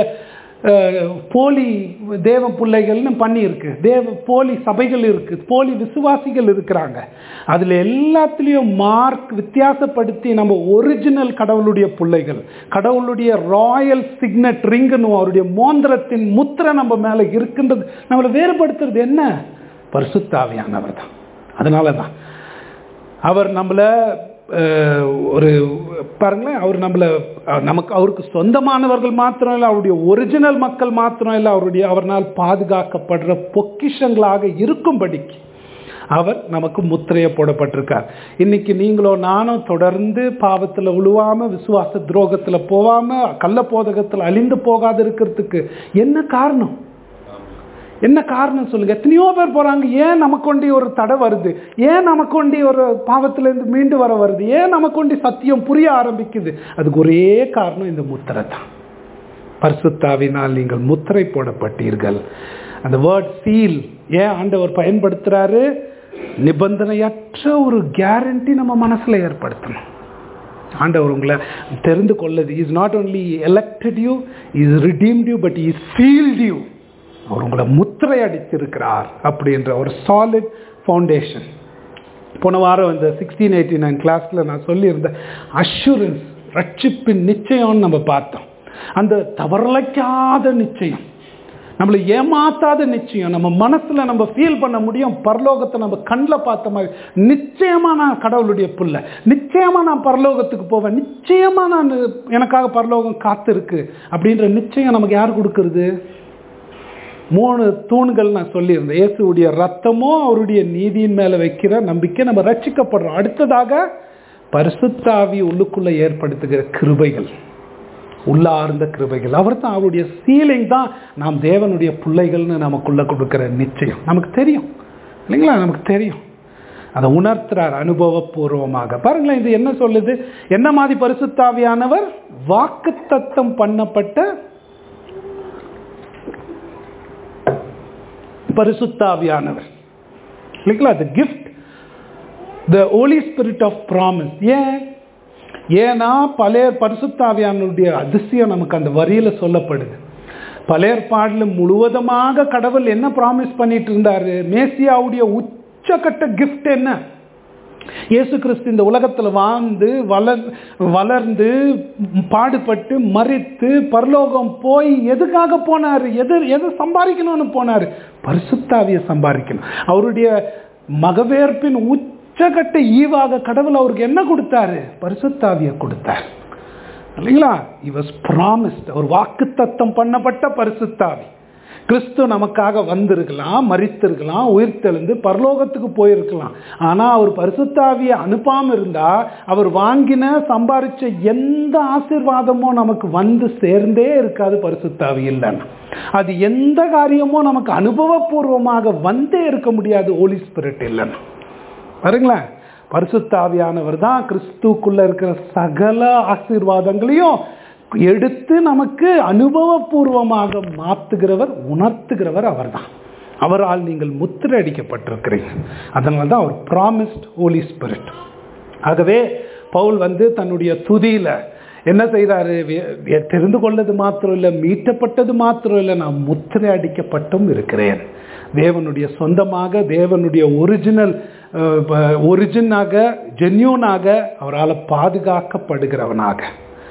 போலி தேவ பிள்ளைகள்னு பண்ணியிருக்கு தேவ போலி சபைகள் இருக்கு போலி விசுவாசிகள் இருக்கிறாங்க அதில் எல்லாத்துலேயும் மார்க் வித்தியாசப்படுத்தி நம்ம ஒரிஜினல் கடவுளுடைய பிள்ளைகள் கடவுளுடைய ராயல் சிக்னட் ரிங்குன்னு அவருடைய மோந்திரத்தின் முத்திரை நம்ம மேலே இருக்கின்றது நம்மளை வேறுபடுத்துறது என்ன பரிசுத்தாவியானவர் தான் அதனால தான் அவர் நம்மளை ஒரு பாருங்களேன் அவர் நம்மளை நமக்கு அவருக்கு சொந்தமானவர்கள் மாத்திரம் இல்லை அவருடைய ஒரிஜினல் மக்கள் மாத்திரம் இல்லை அவருடைய அவரால் பாதுகாக்கப்படுற பொக்கிஷங்களாக இருக்கும்படிக்கு அவர் நமக்கு முத்திரையை போடப்பட்டிருக்கார் இன்னைக்கு நீங்களோ நானும் தொடர்ந்து பாவத்தில் விழுவாம விசுவாச துரோகத்தில் போகாம கள்ள போதகத்தில் அழிந்து போகாது இருக்கிறதுக்கு என்ன காரணம் என்ன காரணம் சொல்லுங்க எத்தனையோ பேர் போறாங்க ஏன் நமக்கொண்டி ஒரு தடை வருது ஏன் நமக்கொண்டி ஒரு பாவத்திலேருந்து மீண்டு வர வருது ஏன் நமக்கொண்டி சத்தியம் புரிய ஆரம்பிக்குது அதுக்கு ஒரே காரணம் இந்த முத்திரை தான் பரிசுத்தாவினால் நீங்கள் முத்திரை போடப்பட்டீர்கள் அந்த வேர்ட் சீல் ஏன் ஆண்டவர் பயன்படுத்துறாரு நிபந்தனையற்ற ஒரு கேரண்டி நம்ம மனசுல ஏற்படுத்தணும் ஆண்டவர் உங்களை தெரிந்து கொள்ளது is not only elected you is redeemed you but is field you அவர் உங்களை முத்திரை அடித்திருக்கிறார் அப்படின்ற ஒரு சாலிட் ஃபவுண்டேஷன் போன வாரம் இந்த சிக்ஸ்டீன் எயிட்டி நைன் கிளாஸில் நான் சொல்லியிருந்த அஷூரன்ஸ் ரட்சிப்பின் நிச்சயம்னு நம்ம பார்த்தோம் அந்த தவறலைக்காத நிச்சயம் நம்மளை ஏமாத்தாத நிச்சயம் நம்ம மனசுல நம்ம ஃபீல் பண்ண முடியும் பரலோகத்தை நம்ம கண்ணில் பார்த்த மாதிரி நிச்சயமா நான் கடவுளுடைய புள்ள நிச்சயமா நான் பரலோகத்துக்கு போவேன் நிச்சயமா நான் எனக்காக பரலோகம் காத்திருக்கு அப்படின்ற நிச்சயம் நமக்கு யார் கொடுக்கறது மூணு தூண்கள் நான் சொல்லியிருந்தேன் இயேசுடைய ரத்தமோ அவருடைய நீதியின் மேல வைக்கிற நம்பிக்கை நம்ம ரட்சிக்கப்படுறோம் அடுத்ததாக பரிசுத்தாவி உள்ளுக்குள்ள ஏற்படுத்துகிற கிருபைகள் உள்ளார்ந்த கிருபைகள் அவர் தான் அவருடைய சீலிங் தான் நாம் தேவனுடைய பிள்ளைகள்னு நமக்குள்ள கொடுக்கிற நிச்சயம் நமக்கு தெரியும் இல்லைங்களா நமக்கு தெரியும் அதை உணர்த்துறார் அனுபவபூர்வமாக பாருங்களேன் இது என்ன சொல்லுது என்ன மாதிரி பரிசுத்தாவியானவர் வாக்கு தத்தம் பண்ணப்பட்ட பரிசுத்தாவியானவர் இல்லைங்களா the gift the holy spirit of promise ஏன் ஏன்னா பழைய பரிசுத்தாவியானுடைய அதிசயம் நமக்கு அந்த வரியில சொல்லப்படுது பழைய பாடல முழுவதுமாக கடவுள் என்ன ப்ராமிஸ் பண்ணிட்டு இருந்தாரு மேசியாவுடைய உச்சக்கட்ட கிஃப்ட் என்ன இயேசு கிறிஸ்து இந்த உலகத்தில் வாழ்ந்து வளர் வளர்ந்து பாடுபட்டு மறித்து பரலோகம் போய் எதுக்காக போனார் எது எது சம்பாதிக்கணும்னு போனார் பரிசுத்தாவியை சம்பாதிக்கணும் அவருடைய மகவேற்பின் உச்சகட்ட ஈவாக கடவுள் அவருக்கு என்ன கொடுத்தாரு பரிசுத்தாவியை கொடுத்தார் இல்லைங்களா இவஸ் ப்ராமிஸ்ட் அவர் வாக்கு தத்தம் பண்ணப்பட்ட பரிசுத்தாவி கிறிஸ்து நமக்காக வந்திருக்கலாம் மறித்திருக்கலாம் உயிர்த்தெழுந்து பரலோகத்துக்கு போயிருக்கலாம் ஆனால் அவர் பரிசுத்தாவியை அனுப்பாமல் இருந்தால் அவர் வாங்கின சம்பாரிச்ச எந்த ஆசிர்வாதமும் நமக்கு வந்து சேர்ந்தே இருக்காது பரிசுத்தாவி இல்லைன்னா அது எந்த காரியமும் நமக்கு அனுபவபூர்வமாக வந்தே இருக்க முடியாது ஓலி ஸ்பிரிட் இல்லைன்னா பாருங்களேன் பரிசுத்தாவியானவர் தான் கிறிஸ்துக்குள்ள இருக்கிற சகல ஆசீர்வாதங்களையும் எடுத்து நமக்கு அனுபவபூர்வமாக மாற்றுகிறவர் உணர்த்துகிறவர் அவர் தான் அவரால் நீங்கள் முத்திரை அடிக்கப்பட்டிருக்கிறீங்க அதனால தான் அவர் ப்ராமிஸ்ட் ஹோலி ஸ்பிரிட் ஆகவே பவுல் வந்து தன்னுடைய துதியில என்ன செய்தாரு தெரிந்து கொள்ளது மாத்திரம் இல்லை மீட்டப்பட்டது மாத்திரம் இல்லை நான் முத்திரை அடிக்கப்பட்டும் இருக்கிறேன் தேவனுடைய சொந்தமாக தேவனுடைய ஒரிஜினல் ஒரிஜினாக ஜென்யூனாக அவரால் பாதுகாக்கப்படுகிறவனாக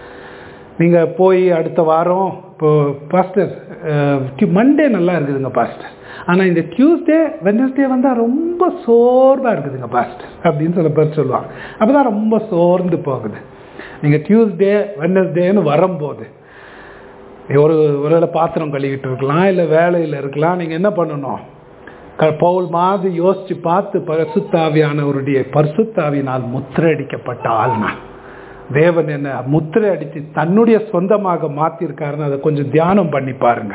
நீங்கள் போய் அடுத்த வாரம் இப்போ பாஸ்டர் மண்டே நல்லா இருக்குதுங்க பாஸ்டர் ஆனால் இந்த டியூஸ்டே வெனஸ்டே வந்தால் ரொம்ப சோர்வாக இருக்குதுங்க பாஸ்டர் அப்படின்னு சில பேர் சொல்லுவாங்க அப்போ தான் ரொம்ப சோர்ந்து போகுது நீங்கள் டியூஸ்டே வெனஸ்டேன்னு வரும்போது ஒரு ஒருவேளை பாத்திரம் கழுவிட்டு இருக்கலாம் இல்லை வேலையில் இருக்கலாம் நீங்கள் என்ன பண்ணணும் பவுல் மாதிரி யோசிச்சு பார்த்து பரிசுத்தாவியானவருடைய பரிசுத்தாவினால் முத்திரையடிக்கப்பட்ட ஆள் நான் தேவன் என்ன முத்திரை அடித்து தன்னுடைய சொந்தமாக மாற்றிருக்காருன்னு அதை கொஞ்சம் தியானம் பண்ணி பாருங்க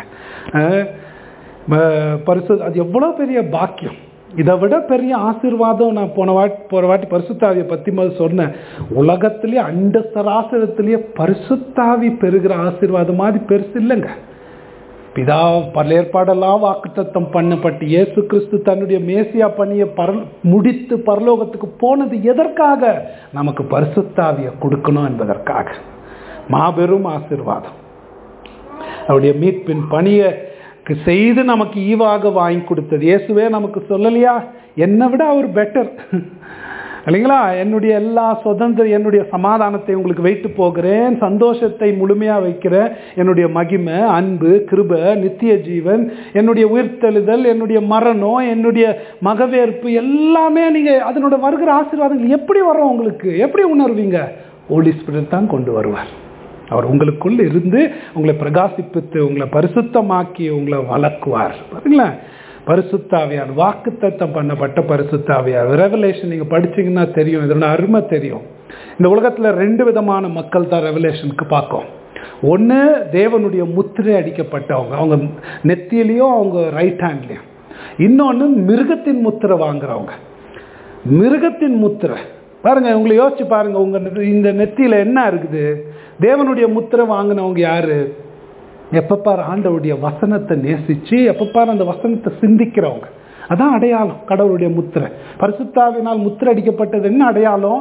பரிசு அது எவ்வளோ பெரிய பாக்கியம் இதை விட பெரிய ஆசீர்வாதம் நான் போன வாட்டி போன வாட்டி பரிசுத்தாவியை பற்றி முதல் சொன்னேன் உலகத்திலேயே அண்ட சராசரத்திலேயே பரிசுத்தாவி பெறுகிற ஆசீர்வாதம் மாதிரி பெருசு இல்லைங்க பிதா பல ஏற்பாடெல்லாம் வாக்குத்தத்தம் பண்ணப்பட்டு இயேசு கிறிஸ்து தன்னுடைய மேசியா பணியை பர முடித்து பரலோகத்துக்கு போனது எதற்காக நமக்கு பரிசுத்தாவியை கொடுக்கணும் என்பதற்காக மாபெரும் ஆசிர்வாதம் அவருடைய மீட்பின் பணியை செய்து நமக்கு ஈவாக வாங்கி கொடுத்தது இயேசுவே நமக்கு சொல்லலையா என்னை விட அவர் பெட்டர் இல்லைங்களா என்னுடைய எல்லா சுதந்திர என்னுடைய சமாதானத்தை உங்களுக்கு வைத்து போகிறேன் சந்தோஷத்தை முழுமையாக வைக்கிறேன் என்னுடைய மகிமை அன்பு கிருப நித்திய ஜீவன் என்னுடைய உயிர்த்தெழுதல் என்னுடைய மரணம் என்னுடைய மகவேற்பு எல்லாமே நீங்கள் அதனோட வருகிற ஆசீர்வாதங்கள் எப்படி வரும் உங்களுக்கு எப்படி உணர்வீங்க ஓலி ஸ்பிரிட் தான் கொண்டு வருவார் அவர் உங்களுக்குள் இருந்து உங்களை பிரகாசிப்பித்து உங்களை பரிசுத்தமாக்கி உங்களை வளர்க்குவார் பாருங்களேன் பரிசுத்தாவியார் வாக்குத்தத்தம் பண்ணப்பட்ட பரிசுத்தாவியார் ரெவலேஷன் நீங்கள் படிச்சீங்கன்னா தெரியும் இதோட அருமை தெரியும் இந்த உலகத்தில் ரெண்டு விதமான மக்கள் தான் ரெவலேஷனுக்கு பார்க்கும் ஒன்று தேவனுடைய முத்திரை அடிக்கப்பட்டவங்க அவங்க நெத்தியிலையும் அவங்க ரைட் ஹேண்ட்லேயும் இன்னொன்று மிருகத்தின் முத்திரை வாங்குறவங்க மிருகத்தின் முத்திரை பாருங்க உங்களை யோசிச்சு பாருங்க உங்க இந்த நெத்தியில என்ன இருக்குது தேவனுடைய முத்திரை வாங்கினவங்க யாரு எப்பப்பார் ஆண்டவருடைய வசனத்தை நேசிச்சு எப்பப்பார் அந்த வசனத்தை சிந்திக்கிறவங்க அதான் அடையாளம் கடவுளுடைய முத்திரை பரிசுத்தாவினால் முத்திரை அடிக்கப்பட்டது என்ன அடையாளம்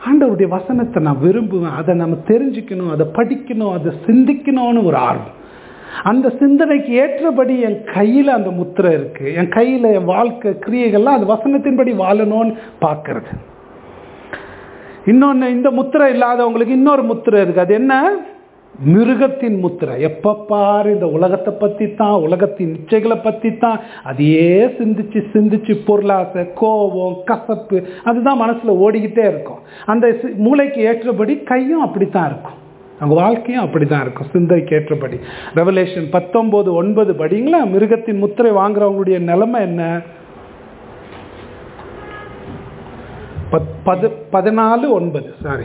ஆண்டவருடைய வசனத்தை நான் விரும்புவேன் அதை நம்ம தெரிஞ்சுக்கணும் அதை படிக்கணும் அதை சிந்திக்கணும்னு ஒரு ஆர்வம் அந்த சிந்தனைக்கு ஏற்றபடி என் கையில் அந்த முத்திரை இருக்கு என் கையில் என் வாழ்க்கை கிரியைகள்லாம் அது வசனத்தின்படி வாழணும்னு பார்க்கறது இன்னொன்று இந்த முத்திரை இல்லாதவங்களுக்கு இன்னொரு முத்திரை இருக்கு அது என்ன மிருகத்தின் முத்திரை எப்ப பாரு இந்த உலகத்தை பத்தி தான் உலகத்தின் இச்சைகளை பத்தி தான் அதையே சிந்திச்சு சிந்திச்சு பொருளாசை கோபம் கசப்பு அதுதான் மனசுல ஓடிக்கிட்டே இருக்கும் அந்த சி- மூளைக்கு ஏற்றபடி கையும் அப்படித்தான் இருக்கும் அவங்க வாழ்க்கையும் அப்படிதான் இருக்கும் சிந்தைக்கு ஏற்றபடி ரெவலேஷன் பத்தொன்பது ஒன்பது படிங்களா மிருகத்தின் முத்திரை வாங்குறவங்களுடைய நிலைமை என்ன பத்- பது பதினாலு ஒன்பது சாரி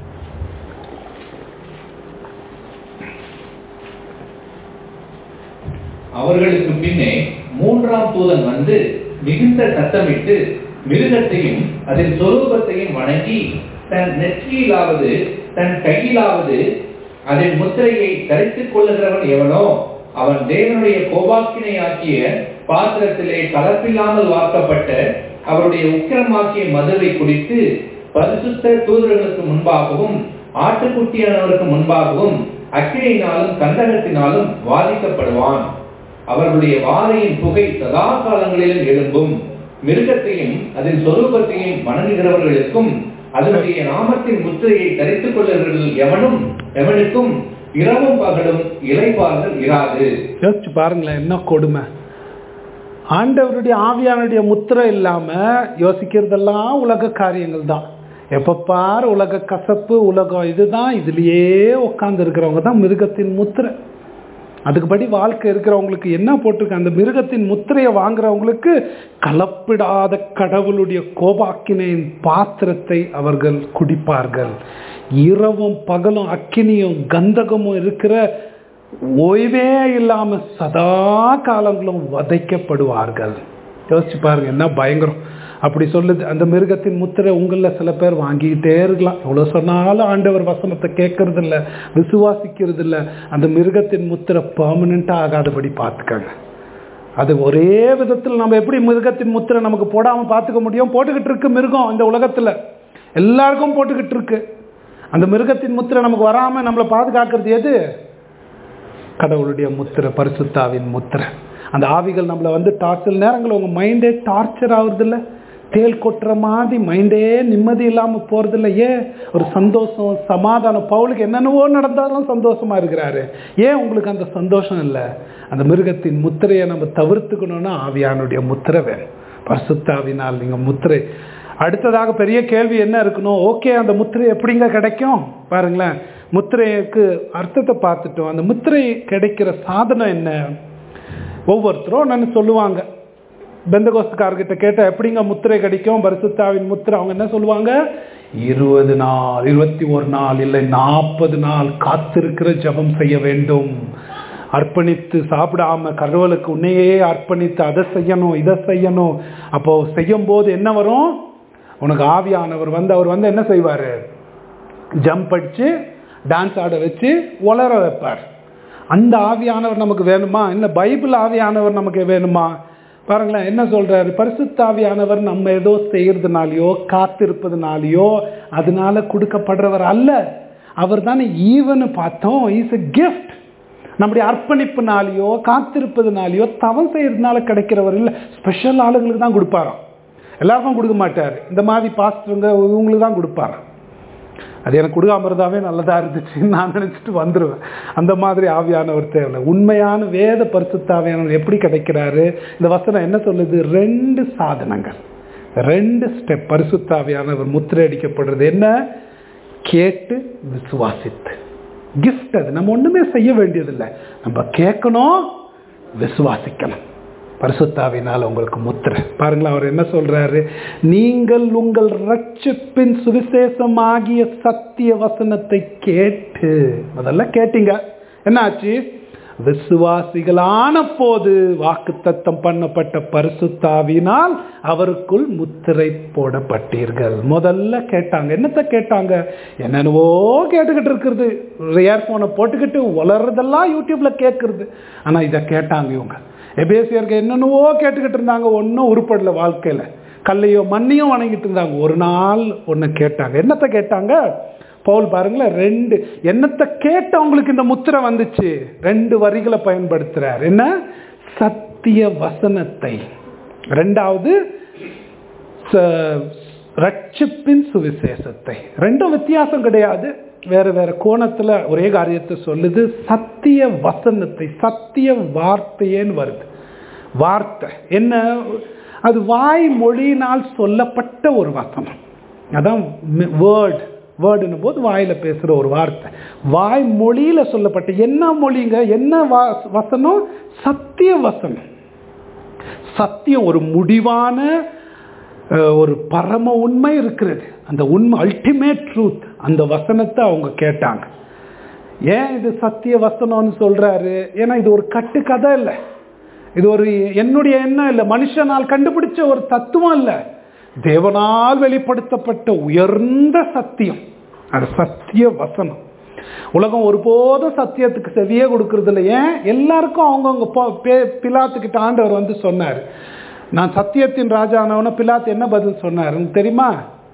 அவர்களுக்கு பின்னே மூன்றாம் தூதன் வந்து மிகுந்த சத்தமிட்டு மிருகத்தையும் அதன் சொரூபத்தையும் வணங்கி தன் நெற்றியிலாவது தன் கையிலாவது அதன் முத்திரையை தரித்துக் கொள்ளுகிறவன் எவனோ அவன் தேவனுடைய கோபாக்கினையாக்கிய பாத்திரத்திலே கலப்பில்லாமல் வார்க்கப்பட்ட அவருடைய உக்கிரமாக்கிய மதுவை குடித்து பரிசுத்த தூதர்களுக்கு முன்பாகவும் ஆட்டுக்குட்டியானவருக்கு முன்பாகவும் அக்கினியினாலும் கந்தகத்தினாலும் வாதிக்கப்படுவான் அவர்களுடைய வாதையின் புகை சதா காலங்களிலும் எழும்பும் மிருகத்தையும் அதன் சொரூபத்தையும் வணங்குகிறவர்களுக்கும் அதனுடைய நாமத்தின் முத்திரையை தரித்துக் கொள்ளுகிறவர்கள் எவனும் எவனுக்கும் இரவும் பகலும் இலைப்பாறுதல் இராது யோசிச்சு பாருங்களேன் என்ன கொடுமை ஆண்டவருடைய ஆவியானுடைய முத்திரை இல்லாம யோசிக்கிறதெல்லாம் உலக காரியங்கள் தான் எப்ப பாரு உலக கசப்பு உலகம் இதுதான் இதுலயே உட்கார்ந்து இருக்கிறவங்க தான் மிருகத்தின் முத்திரை அதுக்குபடி வாழ்க்கை இருக்கிறவங்களுக்கு என்ன போட்டிருக்கு அந்த மிருகத்தின் முத்திரையை வாங்குறவங்களுக்கு கலப்பிடாத கடவுளுடைய கோபாக்கினையின் பாத்திரத்தை அவர்கள் குடிப்பார்கள் இரவும் பகலும் அக்கினியும் கந்தகமும் இருக்கிற ஓய்வே இல்லாம சதா காலங்களும் வதைக்கப்படுவார்கள் யோசிச்சு பாருங்க என்ன பயங்கரம் அப்படி சொல்லுது அந்த மிருகத்தின் முத்திரை உங்களில் சில பேர் வாங்கிக்கிட்டே இருக்கலாம் எவ்வளோ சொன்னாலும் ஆண்டவர் வசனத்தை கேட்கறது இல்ல விசுவாசிக்கிறது இல்ல அந்த மிருகத்தின் முத்திரை பர்மனெண்ட்டாக ஆகாதபடி பார்த்துக்கங்க அது ஒரே விதத்தில் நம்ம எப்படி மிருகத்தின் முத்திரை நமக்கு போடாமல் பார்த்துக்க முடியும் போட்டுக்கிட்டு இருக்கு மிருகம் இந்த உலகத்தில் எல்லாருக்கும் போட்டுக்கிட்டு இருக்கு அந்த மிருகத்தின் முத்திரை நமக்கு வராமல் நம்மளை பாதுகாக்கிறது எது கடவுளுடைய முத்திரை பரிசுத்தாவின் முத்திரை அந்த ஆவிகள் நம்மளை வந்து டார்ச்சர் நேரங்கள் உங்கள் மைண்டே டார்ச்சர் ஆகுறது இல்ல தேல் கொட்டுற மாதிரி மைண்டே நிம்மதி இல்லாமல் போகிறது இல்லை ஏன் ஒரு சந்தோஷம் சமாதானம் பவுலுக்கு என்னென்னவோ நடந்தாலும் சந்தோஷமா இருக்கிறாரு ஏன் உங்களுக்கு அந்த சந்தோஷம் இல்லை அந்த மிருகத்தின் முத்திரையை நம்ம தவிர்த்துக்கணும்னா ஆவியானுடைய முத்திரை வேணும் பரிசுத்தாவினால் நீங்கள் முத்திரை அடுத்ததாக பெரிய கேள்வி என்ன இருக்கணும் ஓகே அந்த முத்திரை எப்படிங்க கிடைக்கும் பாருங்களேன் முத்திரைக்கு அர்த்தத்தை பார்த்துட்டோம் அந்த முத்திரை கிடைக்கிற சாதனம் என்ன ஒவ்வொருத்தரும் ஒன்று சொல்லுவாங்க பெந்தகோஸ்துக்காரர்கிட்ட கேட்டால் எப்படிங்க முத்திரை கிடைக்கும் பரிசுத்தாவின் முத்திரை அவங்க என்ன சொல்லுவாங்க இருபது நாள் இருபத்தி ஒரு நாள் இல்லை நாற்பது நாள் காத்திருக்கிற ஜெபம் செய்ய வேண்டும் அர்ப்பணித்து சாப்பிடாம கடவுளுக்கு உன்னையே அர்ப்பணித்து அதை செய்யணும் இதை செய்யணும் அப்போ செய்யும் போது என்ன வரும் உனக்கு ஆவியானவர் வந்து அவர் வந்து என்ன செய்வார் ஜம்ப் அடிச்சு டான்ஸ் ஆட வச்சு உளர வைப்பார் அந்த ஆவியானவர் நமக்கு வேணுமா இல்லை பைபிள் ஆவியானவர் நமக்கு வேணுமா பாருங்களேன் என்ன சொல்றாரு பரிசுத்த ஆவியானவர் நம்ம ஏதோ செய்யறதுனாலயோ காத்திருப்பதுனாலயோ அதனால கொடுக்கப்படுறவர் அல்ல அவர் தானே ஈவன் பார்த்தோம் இஸ் எ கிஃப்ட் நம்முடைய அர்ப்பணிப்புனாலேயோ காத்திருப்பதுனாலேயோ தவம் செய்யறதுனால கிடைக்கிறவர் இல்லை ஸ்பெஷல் ஆளுங்களுக்கு தான் கொடுப்பாராம் எல்லாருக்கும் கொடுக்க மாட்டார் இந்த மாதிரி பாஸ்டருங்க இவங்களுக்கு தான் கொடுப்பாராம் அது எனக்கு கொடுக்காம இருந்தாவே நல்லதா இருந்துச்சுன்னு நான் நினைச்சிட்டு வந்துடுவேன் அந்த மாதிரி ஆவியானவர் தேவை உண்மையான வேத பரிசுத்தாவியானவர் எப்படி கிடைக்கிறாரு இந்த வசனம் என்ன சொல்லுது ரெண்டு சாதனங்கள் ரெண்டு ஸ்டெப் பரிசுத்தாவியானவர் முத்திரை அடிக்கப்படுறது என்ன கேட்டு விசுவாசித்து கிஃப்ட் அது நம்ம ஒண்ணுமே செய்ய வேண்டியதில்லை நம்ம கேட்கணும் விசுவாசிக்கணும் பரிசுத்தாவினால் உங்களுக்கு முத்திரை பாருங்களேன் அவர் என்ன சொல்றாரு நீங்கள் உங்கள் ரட்சிப்பின் சுவிசேஷமாகிய சத்திய வசனத்தை கேட்டு முதல்ல கேட்டீங்க என்னாச்சு விசுவாசிகளான போது வாக்கு தத்தம் பண்ணப்பட்ட பரிசுத்தாவினால் அவருக்குள் முத்திரை போடப்பட்டீர்கள் முதல்ல கேட்டாங்க என்னத்தை கேட்டாங்க என்னென்னவோ கேட்டுக்கிட்டு இருக்கிறது இயர்ஃபோனை போட்டுக்கிட்டு வளர்றதெல்லாம் யூடியூப்ல கேட்கறது ஆனா இதை கேட்டாங்க இவங்க எபேசியருக்கு என்னென்னவோ கேட்டுக்கிட்டு இருந்தாங்க ஒன்றும் உருப்படல வாழ்க்கையில் கல்லையோ மண்ணையும் வணங்கிட்டு இருந்தாங்க ஒரு நாள் ஒன்று கேட்டாங்க என்னத்தை கேட்டாங்க பவுல் பாருங்களேன் ரெண்டு என்னத்தை கேட்டவங்களுக்கு இந்த முத்திரை வந்துச்சு ரெண்டு வரிகளை பயன்படுத்துறார் என்ன சத்திய வசனத்தை ரெண்டாவது ச- ரட்சிப்பின் சுவிசேஷத்தை ரெண்டும் வித்தியாசம் கிடையாது வேற வேற கோணத்துல ஒரே காரியத்தை சொல்லுது சத்திய வசனத்தை சத்திய வார்த்தையேன்னு வருது வார்த்தை என்ன அது வாய் மொழியினால் சொல்லப்பட்ட ஒரு வசனம் அதான் வேர்ட் வேர்டுன்னும் போது வாயில பேசுற ஒரு வார்த்தை வாய் மொழியில சொல்லப்பட்ட என்ன மொழிங்க என்ன வா- வசனம் சத்திய வசனம் சத்தியம் ஒரு முடிவான அஹ், ஒரு பரம உண்மை இருக்கிறது அந்த உண்மை அல்டிமேட் ட்ரூத் அந்த வசனத்தை அவங்க கேட்டாங்க ஏன் இது சத்திய வசனம்னு சொல்றாரு ஏன்னா இது ஒரு கட்டுக்கதை இல்லை இது ஒரு என்னுடைய எண்ணம் இல்லை மனுஷனால் கண்டுபிடிச்ச ஒரு தத்துவம் இல்லை தேவனால் வெளிப்படுத்தப்பட்ட உயர்ந்த சத்தியம் அது சத்திய வசனம் உலகம் ஒருபோதும் சத்தியத்துக்கு செவியே கொடுக்கறது இல்லை ஏன் எல்லாருக்கும் அவங்கவுங்க போ- பே- பிலாத்துக்கிட்ட ஆண்டவர் வந்து சொன்னார் நான் சத்தியத்தின் ராஜானவன பிலாத்து என்ன பதில் சொன்னார் உங்களுக்கு தெரியுமா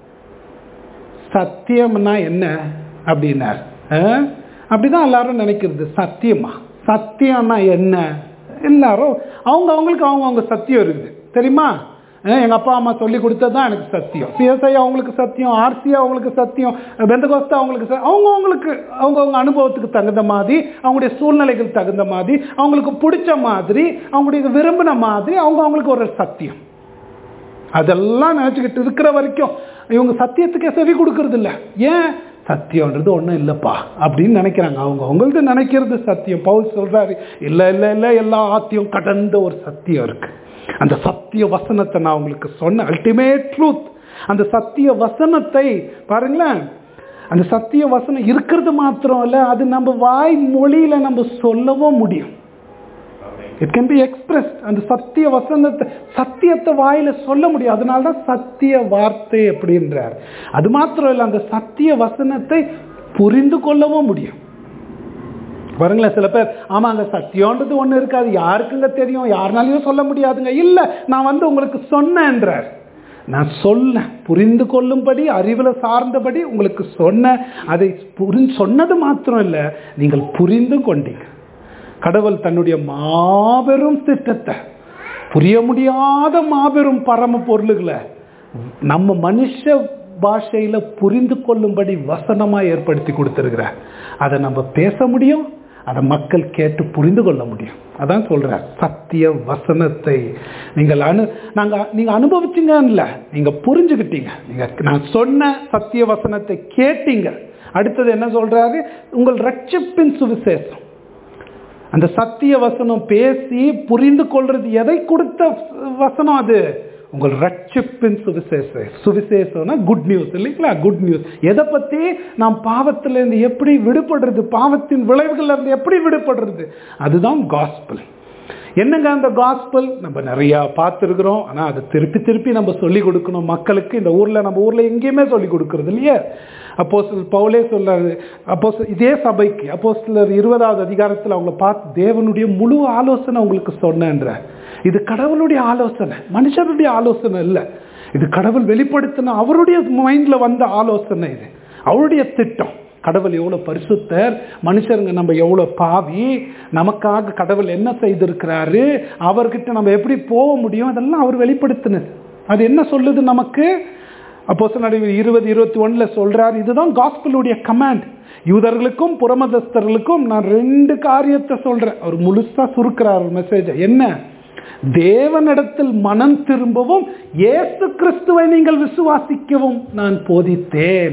சத்தியம்னா என்ன அப்படின்னார் ஆ? அப்படிதான் எல்லாரும் நினைக்கிறது சத்தியமா சத்தியம்னா என்ன எல்லாரும் அவங்க அவங்களுக்கு அவங்க அவங்க சத்தியம் இருக்குது தெரியுமா ஆ, எங்க அப்பா அம்மா சொல்லி கொடுத்தது தான் எனக்கு சத்தியம் சிஎஸ்ஐ அவங்களுக்கு சத்தியம் ஆர்சி அவங்களுக்கு சத்தியம் பெந்தகோஸ்தா அவங்களுக்கு ச- அவங்க அவங்களுக்கு அவங்க அவங்க அனுபவத்துக்கு தகுந்த மாதிரி அவங்களுடைய சூழ்நிலைக்கு தகுந்த மாதிரி அவங்களுக்கு பிடிச்ச மாதிரி அவங்களுடைய விரும்பின மாதிரி அவங்க அவங்களுக்கு ஒரு சத்தியம் அதெல்லாம் நினச்சிக்கிட்டு இருக்கிற வரைக்கும் இவங்க சத்தியத்துக்கே செவி கொடுக்கறது இல்ல ஏன் சத்தியம்ன்றது ஒன்றும் இல்லைப்பா அப்படின்னு நினைக்கிறாங்க அவங்க அவங்களுக்கு நினைக்கிறது சத்தியம் பவுல் சொல்றாரு இல்லை இல்லை இல்லை எல்லா ஆத்தியம் கடந்த ஒரு சத்தியம் இருக்கு அந்த சத்திய வசனத்தை நான் உங்களுக்கு சொன்னேன் அல்டிமேட் ட்ரூத் அந்த சத்திய வசனத்தை பாருங்களேன் அந்த சத்திய வசனம் இருக்கிறது மாத்திரம் இல்லை அது நம்ம வாய் மொழியில நம்ம சொல்லவும் முடியும் இட் கேன் பி எக்ஸ்பிரஸ் அந்த சத்திய வசனத்தை சத்தியத்தை வாயில சொல்ல முடியும் அதனால தான் சத்திய வார்த்தை அப்படின்றார் அது மாத்திரம் இல்லை அந்த சத்திய வசனத்தை புரிந்து கொள்ளவும் முடியும் பாருங்களேன் சில பேர் ஆமாங்க சத்தியம்ன்றது ஒண்ணு இருக்காது யாருக்குங்க தெரியும் யாருனாலையும் சொல்ல முடியாதுங்க இல்ல நான் வந்து உங்களுக்கு சொன்னேன்றார் நான் சொல்ல புரிந்து கொள்ளும்படி அறிவுல சார்ந்தபடி உங்களுக்கு சொன்ன அதை புரி சொன்னது மாத்திரம் இல்ல நீங்கள் புரிந்து கொண்டீங்க கடவுள் தன்னுடைய மாபெரும் திட்டத்தை புரிய முடியாத மாபெரும் பரம பொருள்களை நம்ம மனுஷ பாஷையில புரிந்து கொள்ளும்படி வசனமா ஏற்படுத்தி கொடுத்திருக்கிறார் அதை நம்ம பேச முடியும் அதை மக்கள் கேட்டு புரிந்து கொள்ள முடியும் அதான் சொல்றார் சத்திய வசனத்தை நீங்கள் அனு நாங்க நீங்க அனுபவிச்சீங்கல்ல நீங்க புரிஞ்சுக்கிட்டீங்க நீங்க நான் சொன்ன சத்திய வசனத்தை கேட்டீங்க அடுத்தது என்ன சொல்றாரு உங்கள் ரட்சிப்பின் சுவிசேஷம் அந்த சத்திய வசனம் பேசி புரிந்து கொள்றது எதை கொடுத்த வசனம் அது உங்கள் ரட்சிப்பின் சுவிசேஷ சுவிசேஷம்னா குட் நியூஸ் இல்லைங்களா குட் நியூஸ் எதை பத்தி நாம் பாவத்துல இருந்து எப்படி விடுபடுறது பாவத்தின் விளைவுகள்ல இருந்து எப்படி விடுபடுறது அதுதான் காஸ்பல் என்னங்க அந்த காஸ்பல் நம்ம நிறைய பார்த்துருக்குறோம் ஆனா அதை திருப்பி திருப்பி நம்ம சொல்லி கொடுக்கணும் மக்களுக்கு இந்த ஊர்ல நம்ம ஊர்ல எங்கேயுமே சொல்லி கொடுக்கறது இல்லையே அப்போ பவுலே சொல்றாரு அப்போ இதே சபைக்கு அப்போ சிலர் இருபதாவது அதிகாரத்தில் அவங்கள பார்த்து தேவனுடைய முழு ஆலோசனை உங்களுக்கு சொன்னேன்ற இது கடவுளுடைய ஆலோசனை மனுஷருடைய ஆலோசனை இல்லை இது கடவுள் வெளிப்படுத்தின அவருடைய மைண்ட்ல வந்த ஆலோசனை இது அவருடைய திட்டம் கடவுள் எவ்வளவு பரிசுத்தர் மனுஷருங்க நம்ம எவ்வளவு பாவி நமக்காக கடவுள் என்ன செய்திருக்கிறாரு அவர்கிட்ட நம்ம எப்படி போக முடியும் அதெல்லாம் அவர் வெளிப்படுத்தினது அது என்ன சொல்லுது நமக்கு அப்போ இருபது இருபத்தி ஒண்ணுல சொல்றார் இதுதான் காஸ்பிளுடைய கமாண்ட் யூதர்களுக்கும் புறமதஸ்தர்களுக்கும் நான் ரெண்டு காரியத்தை சொல்றேன் அவர் முழுசா சுருக்கிறார் மெசேஜ் என்ன தேவனிடத்தில் மனம் திரும்பவும் இயேசு கிறிஸ்துவை நீங்கள் விசுவாசிக்கவும் நான் போதித்தேன்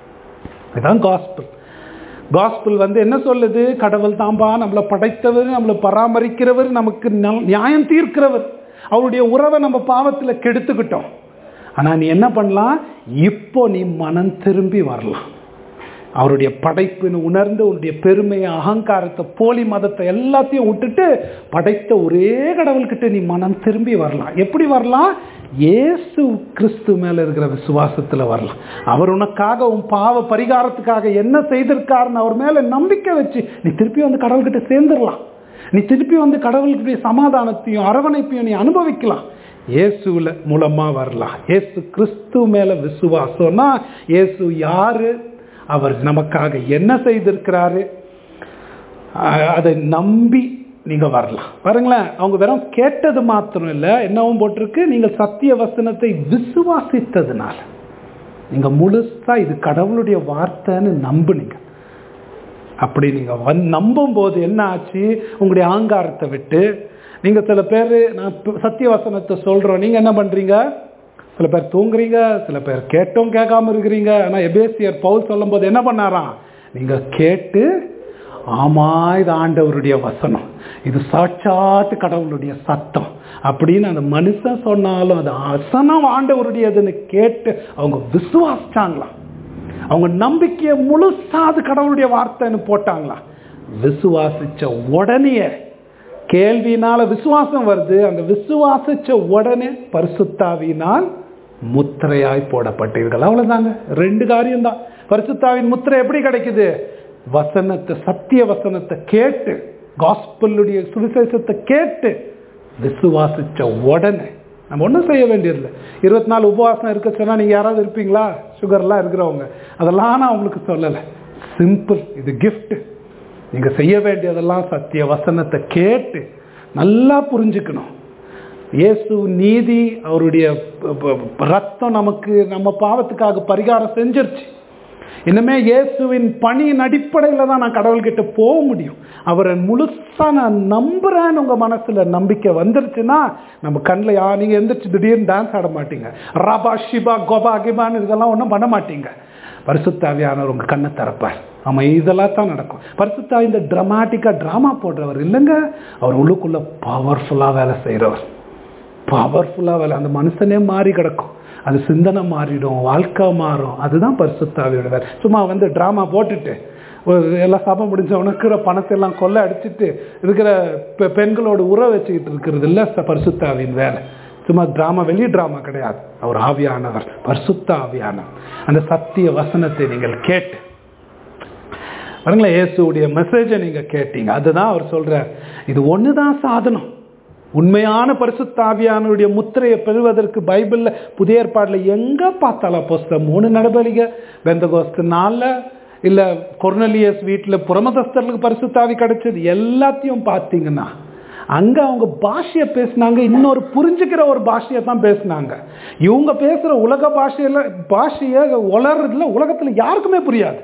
இதுதான் காஸ்பிள் காஸ்பிள் வந்து என்ன சொல்லுது கடவுள் தாம்பா நம்மளை படைத்தவர் நம்மளை பராமரிக்கிறவர் நமக்கு நியாயம் தீர்க்கிறவர் அவருடைய உறவை நம்ம பாவத்தில் கெடுத்துக்கிட்டோம் ஆனா நீ என்ன பண்ணலாம் இப்போ நீ மனம் திரும்பி வரலாம் அவருடைய படைப்புன்னு உணர்ந்து உன்னுடைய பெருமையை அகங்காரத்தை போலி மதத்தை எல்லாத்தையும் விட்டுட்டு படைத்த ஒரே கடவுள்கிட்ட நீ மனம் திரும்பி வரலாம் எப்படி வரலாம் இயேசு கிறிஸ்து மேல இருக்கிற விசுவாசத்துல வரலாம் அவர் உனக்காக உன் பாவ பரிகாரத்துக்காக என்ன செய்திருக்காருன்னு அவர் மேல நம்பிக்கை வச்சு நீ திருப்பி வந்து கடவுள்கிட்ட சேர்ந்துடலாம் நீ திருப்பி வந்து கடவுளுடைய சமாதானத்தையும் அரவணைப்பையும் நீ அனுபவிக்கலாம் இயேசுல மூலமா வரலாம் இயேசு கிறிஸ்து மேல விசுவாசம்னா இயேசு யாரு அவர் நமக்காக என்ன செய்திருக்கிறாரு அஹ் அதை நம்பி நீங்க வரலாம் பாருங்களேன் அவங்க வெறும் கேட்டது மாத்திரம் இல்லை என்னவும் போட்டிருக்கு நீங்க சத்திய வசனத்தை விசுவாசித்ததுனால நீங்க முழுசா இது கடவுளுடைய வார்த்தைன்னு நம்புனீங்க அப்படி நீங்க வந் நம்பும் போது என்ன ஆச்சு உங்களுடைய ஆங்காரத்தை விட்டு நீங்க சில பேர் நான் இப்ப சத்திய வசனத்தை சொல்றோம் நீங்க என்ன பண்றீங்க சில பேர் தூங்குறீங்க சில பேர் கேட்டும் கேட்காம இருக்கிறீங்க ஆனா எபேசியர் பவுல் சொல்லும் போது என்ன பண்ணாராம் நீங்க கேட்டு ஆமா இது ஆண்டவருடைய வசனம் இது சாட்சாத்து கடவுளுடைய சத்தம் அப்படின்னு அந்த மனுஷன் சொன்னாலும் அது வசனம் ஆண்டவருடையதுன்னு கேட்டு அவங்க விசுவாசிச்சாங்களாம் அவங்க நம்பிக்கையை முழுசா அது கடவுளுடைய வார்த்தைன்னு போட்டாங்களா விசுவாசிச்ச உடனே கேள்வியினால விசுவாசம் வருது அந்த விசுவாசிச்ச உடனே பரிசுத்தாவினால் முத்திரையாய் போடப்பட்டீர்கள் அவ்வளவுதாங்க ரெண்டு காரியம்தான் பரிசுத்தாவின் முத்திரை எப்படி கிடைக்குது வசனத்தை சத்திய வசனத்தை கேட்டு காஸ்பல்லுடைய சுவிசேஷத்தை கேட்டு விசுவாசிச்ச உடனே நம்ம ஒன்றும் செய்ய வேண்டியதில்லை இருபத்தி நாலு உபவாசம் இருக்க சொன்னா நீங்க யாராவது இருப்பீங்களா சுகர்லாம் இருக்கிறவங்க அதெல்லாம் நான் உங்களுக்கு சொல்லலை சிம்பிள் இது gift நீங்க செய்ய வேண்டியதெல்லாம் சத்திய வசனத்தை கேட்டு நல்லா புரிஞ்சுக்கணும் இயேசு நீதி அவருடைய ப- ப- ரத்தம் நமக்கு நம்ம பாவத்துக்காக பரிகாரம் செஞ்சிருச்சு இனிமே இயேசுவின் பணியின் அடிப்படையில் தான் நான் கடவுள்கிட்ட போக முடியும் அவரை முழுசா நான் நம்புறேன்னு உங்க மனசுல நம்பிக்கை வந்துருச்சுன்னா நம்ம கண்ணில் யா நீங்க எந்திரிச்சு திடீர்னு டான்ஸ் ஆட மாட்டீங்க ராபா ஷிபா கோபா கிபான்னு இதெல்லாம் ஒன்றும் பண்ண மாட்டீங்க பரிசுத்தாவியானவர் உங்க கண்ணை திறப்பார் ஆமா இதெல்லாம் தான் நடக்கும் பரிசுத்தா இந்த டிராமாட்டிக்கா டிராமா போடுறவர் இல்லைங்க அவர் உள்ளுக்குள்ள பவர்ஃபுல்லா வேலை செய்றவர் பவர்ஃபுல்லா வேலை அந்த மனுஷனே மாறி கிடக்கும் அது சிந்தனை மாறிடும் வாழ்க்கை மாறும் அதுதான் பரிசுத்தாவியோட வேலை சும்மா வந்து டிராமா போட்டுட்டு ஒரு எல்லாம் சபை முடிஞ்ச உனக்குற பணத்தை எல்லாம் கொள்ள அடிச்சிட்டு இருக்கிற பெ- பெண்களோட உறவு வச்சுக்கிட்டு இருக்கிறது இல்லை பரிசுத்தாவின் வேலை சும்மா டிராமா வெளி டிராமா கிடையாது அவர் ஆவியானவர் பரிசுத்த ஆவியானவர் அந்த சத்திய வசனத்தை நீங்கள் கேட்டு பாருங்களேன் இயேசுடைய மெசேஜை நீங்க கேட்டீங்க அதுதான் அவர் சொல்றார் இது ஒண்ணுதான் சாதனம் உண்மையான பரிசுத்த ஆவியானவருடைய முத்திரையை பெறுவதற்கு பைபிள்ல புதிய ஏற்பாடுல எங்க பார்த்தாலும் புஸ்தகம் மூணு நடவடிக்கை வெந்தகோஸ்து நாள்ல இல்ல கொர்னலியஸ் வீட்டுல புறமதஸ்தர்களுக்கு பரிசுத்தாவி கிடைச்சது எல்லாத்தையும் பார்த்தீங்கன்னா அங்க அவங்க பாஷையை பேசினாங்க இன்னொரு புரிஞ்சுக்கிற ஒரு பாஷையை தான் பேசினாங்க இவங்க பேசுற உலக பாஷையில பாஷையை உலர்றதுல உலகத்துல யாருக்குமே புரியாது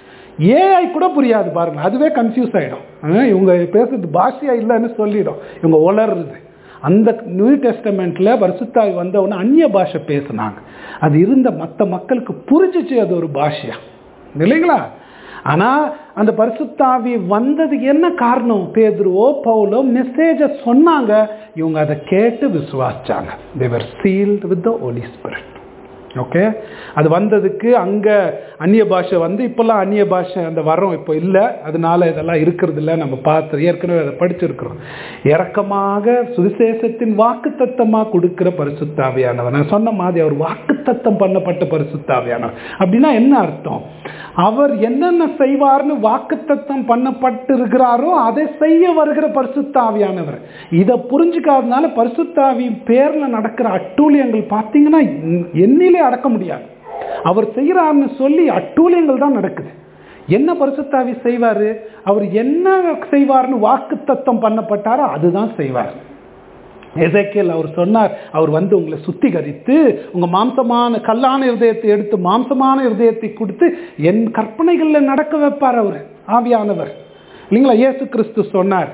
ஏஐ கூட புரியாது பாருங்க அதுவே கன்ஃபியூஸ் ஆயிடும் அஹ் இவங்க பேசுறது பாஷையா இல்லைன்னு சொல்லிடும் இவங்க உளறுறது அந்த நியூ டெஸ்டமெண்ட்ல பரிசுத்தாவி வந்தவொடனே அந்நிய பாஷை பேசுனாங்க அது இருந்த மற்ற மக்களுக்கு புரிஞ்சிச்சு அது ஒரு பாஷையா இல்லைங்களா ஆனா அந்த பரிசுத்தாவி வந்தது என்ன காரணம் பேதுருவோ பவுலோ மெசேஜ சொன்னாங்க இவங்க அதை கேட்டு விசுவாசிச்சாங்க தேவர் சீல்டு வித் த ஒலி ஸ்பிரிட் ஓகே அது வந்ததுக்கு அங்க அந்நிய பாஷை வந்து இப்பெல்லாம் அந்நிய பாஷை அந்த வரம் இப்போ இல்லை அதனால இதெல்லாம் இருக்கிறது இல்லை நம்ம பார்த்து ஏற்கனவே அதை படிச்சிருக்கிறோம் இறக்கமாக சுவிசேஷத்தின் வாக்குத்தத்தமா கொடுக்கிற பரிசுத்தாவியானவர் நான் சொன்ன மாதிரி அவர் வாக்குத்தத்தம் பண்ணப்பட்ட பரிசுத்தாவியானவர் அப்படின்னா என்ன அர்த்தம் அவர் என்னென்ன செய்வார்னு வாக்குத்தத்தம் பண்ணப்பட்டு இருக்கிறாரோ அதை செய்ய வருகிற பரிசுத்தாவியானவர் இதை புரிஞ்சுக்காதனால பரிசுத்தாவி பேர்ல நடக்கிற அட்டூழியங்கள் பார்த்தீங்கன்னா எண்ணிலே அடக்க முடியாது அவர் செய்கிறார்னு சொல்லி அட்டூழியங்கள் தான் நடக்குது என்ன பரிசுத்தாவி செய்வாரு அவர் என்ன செய்வார்னு வாக்குத்தத்தம் பண்ணப்பட்டாரோ அதுதான் செய்வார் எசேக்கியேல் அவர் சொன்னார் அவர் வந்து உங்களை சுத்திகரித்து உங்க மாம்சமான கல்லான இருதயத்தை எடுத்து மாம்சமான இருதயத்தை கொடுத்து என் கற்பனைகள்ல நடக்க வைப்பார் அவர் ஆவியானவர் இல்லைங்களா இயேசு கிறிஸ்து சொன்னார்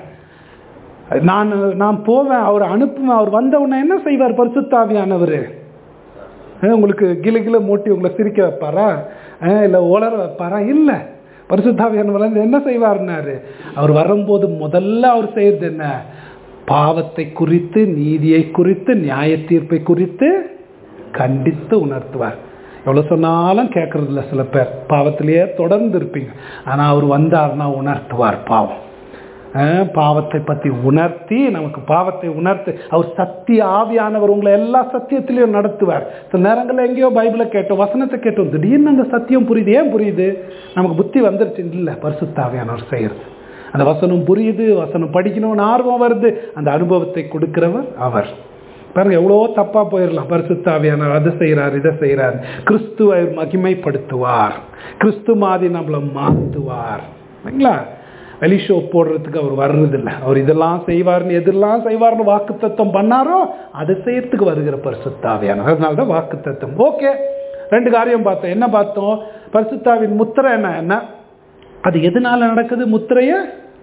நான் நான் போவேன் அவர் அனுப்புவேன் அவர் வந்த உடனே என்ன செய்வார் பரிசுத்தாவியானவர் உங்களுக்கு கிளு கிளு மூட்டி உங்களை சிரிக்க வைப்பாரா இல்லை உலர வைப்பாரா இல்லை பரிசுத்தாவியானவர் வந்து என்ன செய்வார்னாரு அவர் வரும்போது முதல்ல அவர் செய்யறது என்ன பாவத்தை குறித்து நீதியை குறித்து நியாய தீர்ப்பை குறித்து கண்டித்து உணர்த்துவார் எவ்வளோ சொன்னாலும் கேட்கறதில்ல சில பேர் பாவத்திலேயே தொடர்ந்து இருப்பீங்க ஆனால் அவர் வந்தார்னா உணர்த்துவார் பாவம் அஹ் பாவத்தை பற்றி உணர்த்தி நமக்கு பாவத்தை உணர்த்து அவர் சத்திய ஆவியானவர் உங்களை எல்லா சத்தியத்திலையும் நடத்துவார் சில நேரங்களில் எங்கேயோ பைபிளை கேட்டோம் வசனத்தை கேட்டோம் திடீர்னு அந்த சத்தியம் புரியுது ஏன் புரியுது நமக்கு புத்தி வந்துருச்சு இல்லை பரிசுத்த ஆவியானவர் செய்யறது அந்த வசனம் புரியுது வசனம் படிக்கணும்னு ஆர்வம் வருது அந்த அனுபவத்தை கொடுக்கிறவர் அவர் பாருங்க எவ்வளோ தப்பா போயிடலாம் பரிசுத்தாவியானவர் அதை செய்கிறார் இதை செய்கிறார் கிறிஸ்துவை மகிமைப்படுத்துவார் கிறிஸ்து மாதிரி நம்மளை மாற்றுவார் இல்லைங்களா வெளி ஷோ போடுறதுக்கு அவர் வர்றதில்லை அவர் இதெல்லாம் செய்வார்னு எதெல்லாம் செய்வார்னு வாக்கு தத்துவம் பண்ணாரோ அதை செய்யறதுக்கு வருகிற பரிசுத்தாவியானவர் அதனால தான் வாக்கு தத்துவம் ஓகே ரெண்டு காரியம் பார்த்தோம் என்ன பார்த்தோம் பரிசுத்தாவின் முத்திரை என்ன என்ன அது எதனால நடக்குது முத்திரைய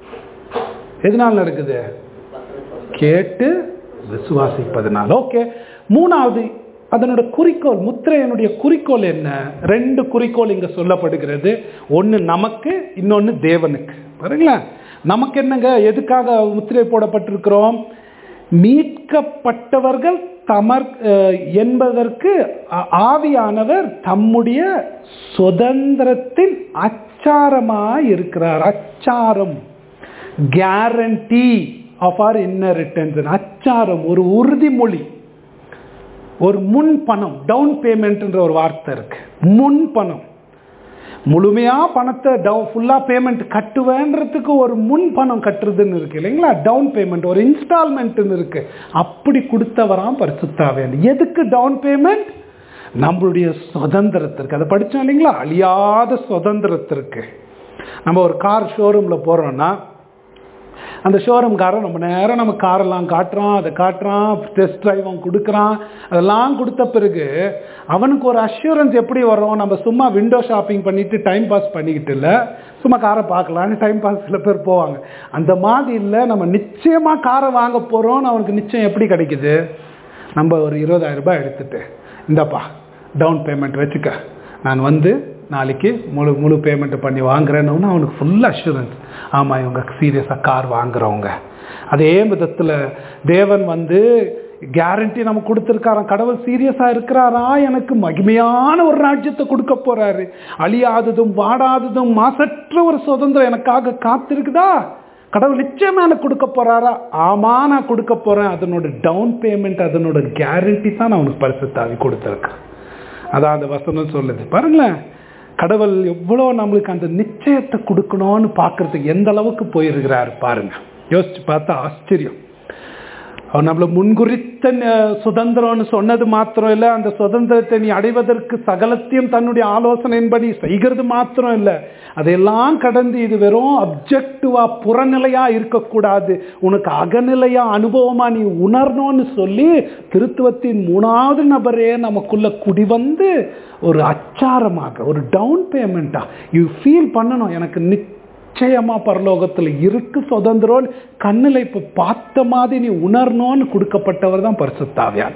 எதனால நடக்குது கேட்டு விசுவாசிப்பதனால ஓகே மூணாவது அதனோட குறிக்கோள் முத்திரையனுடைய குறிக்கோள் என்ன ரெண்டு குறிக்கோள் இங்க சொல்லப்படுகிறது ஒன்னு நமக்கு இன்னொன்னு தேவனுக்கு பாருங்களா நமக்கு என்னங்க எதுக்காக முத்திரை போடப்பட்டிருக்கிறோம் மீட்கப்பட்டவர்கள் தமர் அஹ், என்பதற்கு ஆ- ஆவியானவர் தம்முடைய சுதந்திரத்தின் அச்சாரமாய் இருக்கிறார் அச்சாரம் கேரண்டி ஆஃப் ஆர் இன்னரிட்டன்ஸ் அச்சாரம் ஒரு உறுதிமொழி ஒரு முன் பணம் டவுன் பேமெண்ட்ன்ற ஒரு வார்த்தை இருக்கு முன் பணம் முழுமையா பணத்தை டவு ஃபுல்லாக பேமெண்ட் கட்டுவேன்றதுக்கு ஒரு முன் பணம் கட்டுறதுன்னு இருக்கு இல்லைங்களா டவுன் பேமெண்ட் ஒரு இன்ஸ்டால்மெண்ட்னு இருக்கு அப்படி கொடுத்தவராம் பரிசுத்தாவே எதுக்கு டவுன் பேமெண்ட் நம்மளுடைய சுதந்திரத்திற்கு அதை படித்தோம் இல்லைங்களா அழியாத சுதந்திரத்திற்கு நம்ம ஒரு கார் ஷோரூமில் போகிறோன்னா அந்த ஷோரூம்காரன் ரொம்ப நேரம் நம்ம காரெல்லாம் காட்டுறான் அதை காட்டுறான் டெஸ்ட் டிரைவ் அவன் கொடுக்குறான் அதெல்லாம் கொடுத்த பிறகு அவனுக்கு ஒரு அஷூரன்ஸ் எப்படி வரும் நம்ம சும்மா விண்டோ ஷாப்பிங் பண்ணிட்டு டைம் பாஸ் பண்ணிக்கிட்டு இல்லை சும்மா காரை பார்க்கலான்னு டைம் பாஸ் சில பேர் போவாங்க அந்த மாதிரி இல்லை நம்ம நிச்சயமாக காரை வாங்க போகிறோம்னு அவனுக்கு நிச்சயம் எப்படி கிடைக்குது நம்ம ஒரு இருபதாயிரம் ரூபாய் எடுத்துட்டு இந்தப்பா டவுன் பேமெண்ட் வச்சுக்க நான் வந்து நாளைக்கு முழு முழு பேமெண்ட் பண்ணி வாங்குறேன்னு அவனுக்கு ஃபுல் அஷூரன்ஸ் ஆமாம் இவங்க சீரியஸாக கார் வாங்குறவங்க அதே விதத்தில் தேவன் வந்து கேரண்டி நம்ம கொடுத்துருக்காராம் கடவுள் சீரியஸாக இருக்கிறாரா எனக்கு மகிமையான ஒரு ராஜ்யத்தை கொடுக்க போறாரு அழியாததும் வாடாததும் மாசற்ற ஒரு சுதந்திரம் எனக்காக காத்திருக்குதா கடவுள் நிச்சயமா எனக்கு கொடுக்க போறாரா ஆமா நான் கொடுக்க போறேன் அதனோட டவுன் பேமெண்ட் அதனோட கேரண்டி தான் நான் உனக்கு பரிசுத்தாவி கொடுத்துருக்கேன் அதான் அந்த வசனம் சொல்லுது பாருங்களேன் கடவுள் எவ்வளோ நம்மளுக்கு அந்த நிச்சயத்தை கொடுக்கணும்னு பார்க்கறதுக்கு எந்த அளவுக்கு போயிருக்கிறாரு பாருங்க யோசிச்சு பார்த்தா ஆச்சரியம் அவர் நம்மளை முன்குறித்த ந- சுதந்திரம்னு சொன்னது மாத்திரம் இல்லை அந்த சுதந்திரத்தை நீ அடைவதற்கு சகலத்தையும் தன்னுடைய ஆலோசனையின்படி செய்கிறது மாத்திரம் இல்லை அதையெல்லாம் கடந்து இது வெறும் அப்ஜெக்டிவா புறநிலையா இருக்கக்கூடாது உனக்கு அகநிலையா அனுபவமா நீ உணரணும்னு சொல்லி திருத்துவத்தின் மூணாவது நபரே நமக்குள்ள குடிவந்து ஒரு அச்சாரமாக ஒரு டவுன் பேமெண்ட்டா யூ ஃபீல் பண்ணணும் எனக்கு நிச்சயமா பரலோகத்தில் இருக்கு சுதந்திரம் கண்ணில் இப்போ பார்த்த மாதிரி நீ உணரணும்னு கொடுக்கப்பட்டவர் தான் பரிசுத்தாவியான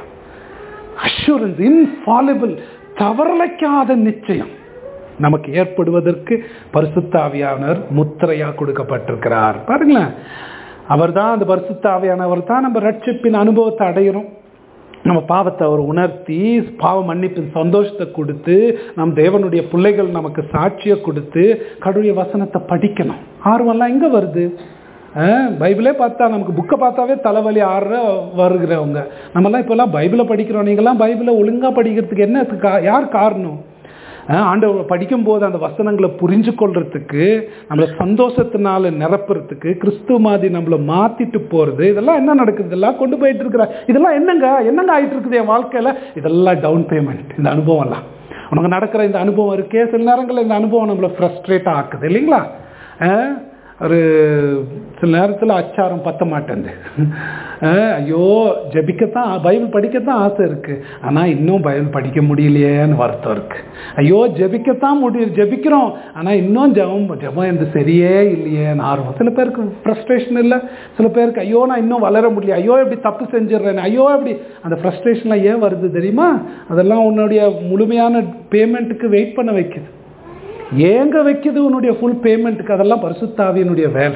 அஷூரன்ஸ் இன்ஃபாலிபிள் தவறலைக்காத நிச்சயம் நமக்கு ஏற்படுவதற்கு பரிசுத்தாவியானவர் முத்திரையா கொடுக்கப்பட்டிருக்கிறார் பாருங்களேன் அவர் தான் அந்த பரிசுத்தாவியானவர் தான் நம்ம ரட்சிப்பின் அனுபவத்தை அடையிறோம் நம்ம பாவத்தை அவர் உணர்த்தி பாவ மன்னிப்பின் சந்தோஷத்தை கொடுத்து நம் தேவனுடைய பிள்ளைகள் நமக்கு சாட்சியை கொடுத்து கடவுளுடைய வசனத்தை படிக்கணும் ஆர்வம்லாம் எங்கே வருது அஹ், பைபிளே பார்த்தா நமக்கு புக்கை பார்த்தாவே தலைவலி ஆடுற வருகிறவங்க நம்மலாம் இப்போல்லாம் பைபிளை படிக்கிறோம் நீங்களாம் பைபிளை ஒழுங்காக படிக்கிறதுக்கு என்ன அதுக்கு கா- யார் காரணம் அஹ், ஆண்டவர் படிக்கும்போது அந்த வசனங்களை புரிஞ்சு கொள்றதுக்கு நம்மளை சந்தோஷத்தினால நிரப்புறதுக்கு கிறிஸ்துவ மாதிரி நம்மளை மாத்திட்டு போறது இதெல்லாம் என்ன நடக்குது இதெல்லாம் கொண்டு போயிட்டு இருக்கிற இதெல்லாம் என்னங்க என்னங்க ஆயிட்டு இருக்குது என் வாழ்க்கையில இதெல்லாம் டவுன் பேமெண்ட் இந்த அனுபவம்லாம் உனக்கு நடக்கிற இந்த அனுபவம் இருக்கே சில நேரங்களில் இந்த அனுபவம் நம்மளை ஃப்ரஸ்ட்ரேட் ஆக்குது இல்லைங்களா அஹ், ஒரு சில நேரத்தில் அச்சாரம் பத்த மாட்டேங்குது அஹ், ஐயோ ஜெபிக்கத்தான் பைபிள் படிக்கத்தான் ஆசை இருக்கு ஆனால் இன்னும் பைபிள் படிக்க முடியலையேன்னு வருத்தம் இருக்கு ஐயோ ஜெபிக்கத்தான் முடியும் ஜெபிக்கிறோம் ஆனால் இன்னும் ஜெபம் ஜெபம் எந்த சரியே இல்லையேன்னு ஆர்வம் சில பேருக்கு ஃப்ரஸ்ட்ரேஷன் இல்லை சில பேருக்கு ஐயோ நான் இன்னும் வளர முடியல ஐயோ இப்படி தப்பு செஞ்சிடுறேன் ஐயோ இப்படி அந்த ஃப்ரஸ்ட்ரேஷன்லாம் ஏன் வருது தெரியுமா அதெல்லாம் உன்னுடைய முழுமையான பேமெண்ட்டுக்கு வெயிட் பண்ண வைக்குது ஏங்க வைக்குது உன்னுடைய ஃபுல் பேமெண்ட்டுக்கு அதெல்லாம் பரிசுத்தாவியினுடைய வேலை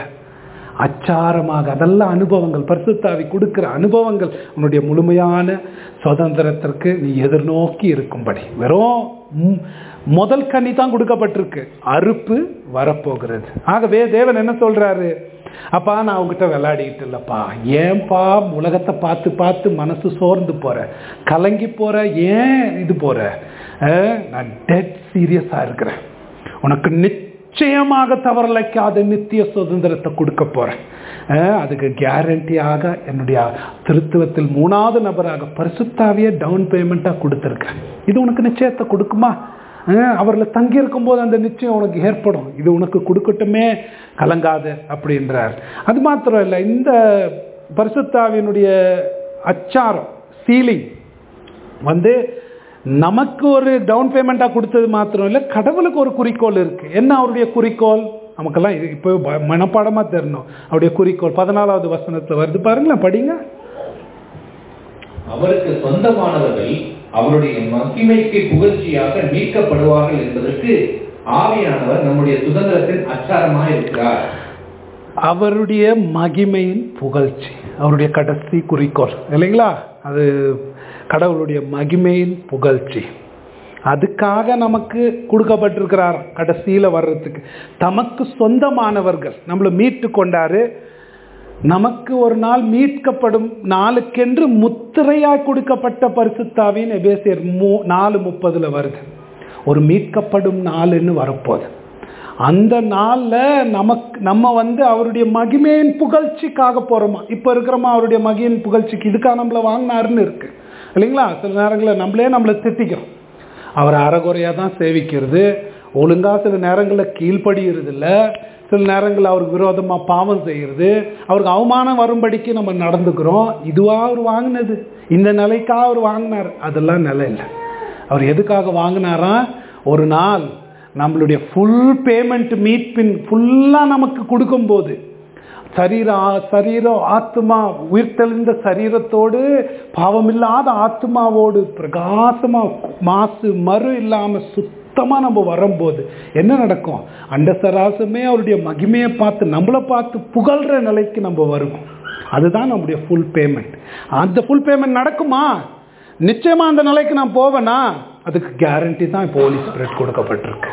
அச்சாரமாக அதெல்லாம் அனுபவங்கள் பரிசுத்தாவி கொடுக்கிற அனுபவங்கள் உன்னுடைய முழுமையான சுதந்திரத்திற்கு நீ எதிர்நோக்கி இருக்கும்படி வெறும் ம், முதல் கனி தான் கொடுக்கப்பட்டிருக்கு அறுப்பு வரப்போகிறது ஆகவே தேவன் என்ன சொல்றாரு அப்பா நான் உங்ககிட்ட விளையாடிக்கிட்டு இல்லப்பா ஏன்பா உலகத்தை பார்த்து பார்த்து மனசு சோர்ந்து போற கலங்கி போற ஏன் இது போற அஹ், நான் டெட் சீரியஸா இருக்கிறேன் உனக்கு நிச்சயம் நிச்சயமாக தவறலைக்காத நித்திய சுதந்திரத்தை கொடுக்க போறேன் அஹ் அதுக்கு கேரண்டியாக என்னுடைய திருத்துவத்தில் மூணாவது நபராக பரிசுத்தாவியே டவுன் பேமெண்ட்டாக கொடுத்துருக்கேன் இது உனக்கு நிச்சயத்தை கொடுக்குமா அஹ் அவர்ல தங்கி இருக்கும்போது அந்த நிச்சயம் உனக்கு ஏற்படும் இது உனக்கு கொடுக்கட்டுமே கலங்காது அப்படின்றார் அது மாத்திரம் இல்லை இந்த பரிசுத்தாவினுடைய அச்சாரம் சீலிங் வந்து நமக்கு ஒரு டவுன் பேமெண்ட்டாக கொடுத்தது மாத்திரம் இல்லை கடவுளுக்கு ஒரு குறிக்கோள் இருக்கு என்ன அவருடைய குறிக்கோள் நமக்கெல்லாம் இது இப்போ ப- மனப்பாடமா தெரியணும் அவருடைய குறிக்கோள் பதினாலாவது வசனத்துல வருது பாருங்களேன் படிங்க அவருக்கு சொந்தமானவர்கள் அவருடைய மகிமைக்கு புகழ்ச்சியாக மீட்கப்படுவார்கள் என்பதற்கு ஆவியானவர் நம்முடைய சுதந்திரத்தின் அச்சாரமாக இருக்கிறார் அவருடைய மகிமையின் புகழ்ச்சி அவருடைய கடைசி குறிக்கோள் இல்லைங்களா அது கடவுளுடைய மகிமையின் புகழ்ச்சி அதுக்காக நமக்கு கொடுக்கப்பட்டிருக்கிறார் கடைசியில் வர்றதுக்கு தமக்கு சொந்தமானவர்கள் நம்மளை மீட்டு கொண்டாரு நமக்கு ஒரு நாள் மீட்கப்படும் நாளுக்கென்று முத்திரையாய் கொடுக்கப்பட்ட பரிசுத்தாவின் எபேசியர் மூ நாலு முப்பதுல வருது ஒரு மீட்கப்படும் நாள்னு வரப்போகுது அந்த நாளில் நமக்கு நம்ம வந்து அவருடைய மகிமையின் புகழ்ச்சிக்காக போகிறோமா இப்போ இருக்கிறோமா அவருடைய மகிமையின் புகழ்ச்சிக்கு இதுக்காக நம்மளை வாங்கினாருன்னு இருக்கு இல்லைங்களா சில நேரங்களில் நம்மளே நம்மளை திட்டிக்கிறோம் அவர் அறகுறையாக தான் சேவிக்கிறது ஒழுங்காக சில நேரங்களில் கீழ்ப்படுகிறது இல்லை சில நேரங்களில் அவருக்கு விரோதமாக பாவம் செய்கிறது அவருக்கு அவமானம் வரும்படிக்கு நம்ம நடந்துக்கிறோம் இதுவா அவர் வாங்கினது இந்த நிலைக்காக அவர் வாங்கினார் அதெல்லாம் நிலை இல்லை அவர் எதுக்காக வாங்கினாரா ஒரு நாள் நம்மளுடைய ஃபுல் பேமெண்ட் மீட்பின் ஃபுல்லாக நமக்கு கொடுக்கும்போது சரீர சரீரம் ஆத்மா உயிர்த்தெழுந்த சரீரத்தோடு பாவமில்லாத ஆத்மாவோடு பிரகாசமா மாசு மறு இல்லாம சுத்தமா நம்ம வரும்போது என்ன நடக்கும் அண்ட சராசமே அவருடைய மகிமையை பார்த்து நம்மளை பார்த்து புகழ்ற நிலைக்கு நம்ம வருவோம் அதுதான் நம்முடைய ஃபுல் பேமெண்ட் அந்த ஃபுல் பேமெண்ட் நடக்குமா நிச்சயமா அந்த நிலைக்கு நான் போவேனா அதுக்கு கேரண்டி தான் இப்போ ஹோலி ஸ்பிரிட் கொடுக்கப்பட்டிருக்கு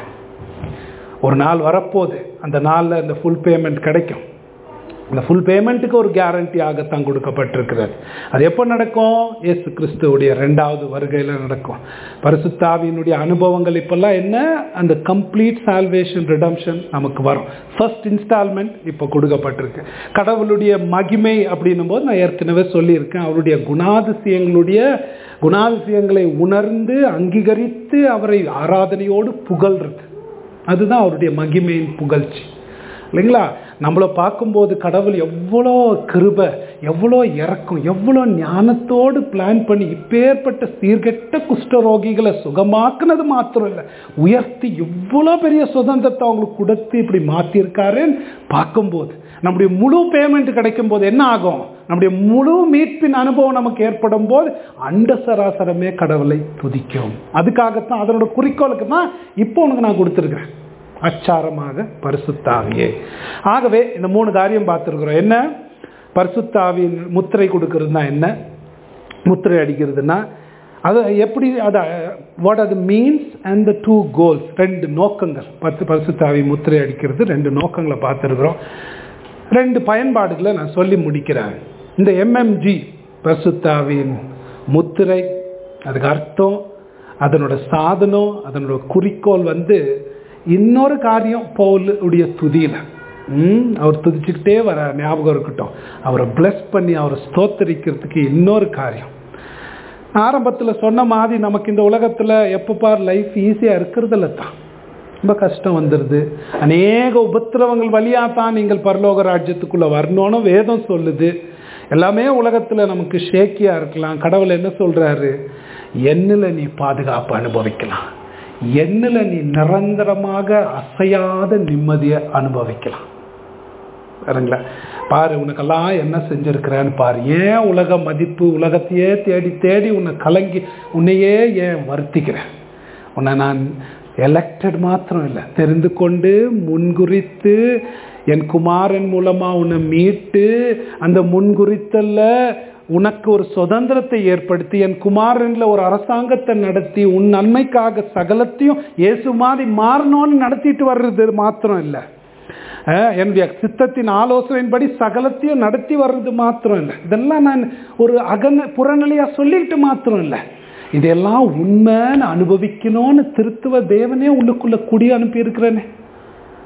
ஒரு நாள் வரப்போகுது அந்த நாளில் இந்த ஃபுல் பேமெண்ட் கிடைக்கும் இந்த ஃபுல் பேமெண்ட்டுக்கு ஒரு கேரண்டியாகத்தான் கொடுக்கப்பட்டிருக்கிறது அது எப்போ நடக்கும் இயேசு கிறிஸ்துவுடைய ரெண்டாவது வருகையில் நடக்கும் பரிசுத்தாவியினுடைய அனுபவங்கள் இப்பெல்லாம் என்ன அந்த கம்ப்ளீட் சால்வேஷன் ரிடம்ஷன் நமக்கு வரும் ஃபர்ஸ்ட் இன்ஸ்டால்மெண்ட் இப்போ கொடுக்கப்பட்டிருக்கு கடவுளுடைய மகிமை அப்படின்னும் போது நான் ஏற்கனவே சொல்லியிருக்கேன் அவருடைய குணாதிசயங்களுடைய குணாதிசயங்களை உணர்ந்து அங்கீகரித்து அவரை ஆராதனையோடு புகழ்றது அதுதான் அவருடைய மகிமையின் புகழ்ச்சி இல்லைங்களா நம்மளை பார்க்கும்போது கடவுள் எவ்வளோ கிருபை எவ்வளோ இறக்கம் எவ்வளோ ஞானத்தோடு பிளான் பண்ணி இப்பேற்பட்ட சீர்கெட்ட குஷ்டரோகிகளை சுகமாக்குனது மாத்திரம் இல்லை உயர்த்தி எவ்வளோ பெரிய சுதந்திரத்தை அவங்களுக்கு கொடுத்து இப்படி மாற்றிருக்காருன்னு பார்க்கும்போது நம்முடைய முழு பேமெண்ட் கிடைக்கும் போது என்ன ஆகும் நம்முடைய முழு மீட்பின் அனுபவம் நமக்கு ஏற்படும் போது அண்ட சராசரமே கடவுளை துதிக்கும் அதுக்காகத்தான் அதனோட குறிக்கோளுக்கு தான் இப்போ உனக்கு நான் கொடுத்துருக்கிறேன் அச்சாரமாக பரிசுத்தாவியே ஆகவே இந்த மூணு காரியம் பார்த்துருக்குறோம் என்ன பரிசுத்தாவின் முத்திரை கொடுக்கறதுனா என்ன முத்திரை அடிக்கிறதுனா அது எப்படி அது வாட் அது means and the two goals ரெண்டு நோக்கங்கள் பத்து பரிசுத்தாவி முத்திரை அடிக்கிறது ரெண்டு நோக்கங்களை பார்த்துருக்குறோம் ரெண்டு பயன்பாடுகளை நான் சொல்லி முடிக்கிறேன் இந்த எம்எம்ஜி பரிசுத்தாவின் முத்திரை அதுக்கு அர்த்தம் அதனோட சாதனம் அதனோட குறிக்கோள் வந்து இன்னொரு காரியம் பவுலுடைய துதியில் ம் அவர் துதிச்சுக்கிட்டே வர ஞாபகம் இருக்கட்டும் அவரை பிளஸ் பண்ணி அவரை ஸ்தோத்தரிக்கிறதுக்கு இன்னொரு காரியம் ஆரம்பத்தில் சொன்ன மாதிரி நமக்கு இந்த உலகத்தில் எப்போ பார் லைஃப் ஈஸியாக இருக்கிறதில்ல தான் ரொம்ப கஷ்டம் வந்துடுது அநேக உபத்திரவங்கள் வழியாக தான் நீங்கள் பரலோக ராஜ்யத்துக்குள்ளே வரணும்னு வேதம் சொல்லுது எல்லாமே உலகத்தில் நமக்கு ஷேக்கியாக இருக்கலாம் கடவுள் என்ன சொல்கிறாரு என்னில் நீ பாதுகாப்பு அனுபவிக்கலாம் என்னில் நீ நிரந்தரமாக அசையாத நிம்மதியை அனுபவிக்கலாம் பாருங்களா பாரு உனக்கெல்லாம் என்ன செஞ்சிருக்கிறேன்னு பாரு ஏன் உலக மதிப்பு உலகத்தையே தேடி தேடி உன்னை கலங்கி உன்னையே ஏன் வருத்திக்கிறேன் உன்னை நான் எலெக்டட் மாத்திரம் இல்லை தெரிந்து கொண்டு முன்குறித்து என் குமாரன் மூலமாக உன்னை மீட்டு அந்த முன்குறித்தல்ல உனக்கு ஒரு சுதந்திரத்தை ஏற்படுத்தி என் குமாரன்ல ஒரு அரசாங்கத்தை நடத்தி உன் நன்மைக்காக சகலத்தையும் இயேசு மாதிரி மாறணும்னு நடத்திட்டு வர்றது மாத்திரம் இல்லை என்னுடைய சித்தத்தின் ஆலோசனையின்படி சகலத்தையும் நடத்தி வர்றது மாத்திரம் இல்லை இதெல்லாம் நான் ஒரு அகன புறநிலையா சொல்லிட்டு மாத்திரம் இல்லை இதெல்லாம் உண்மைன்னு அனுபவிக்கணும்னு திருத்துவ தேவனே உள்ளுக்குள்ள குடி அனுப்பி இருக்கிறேனே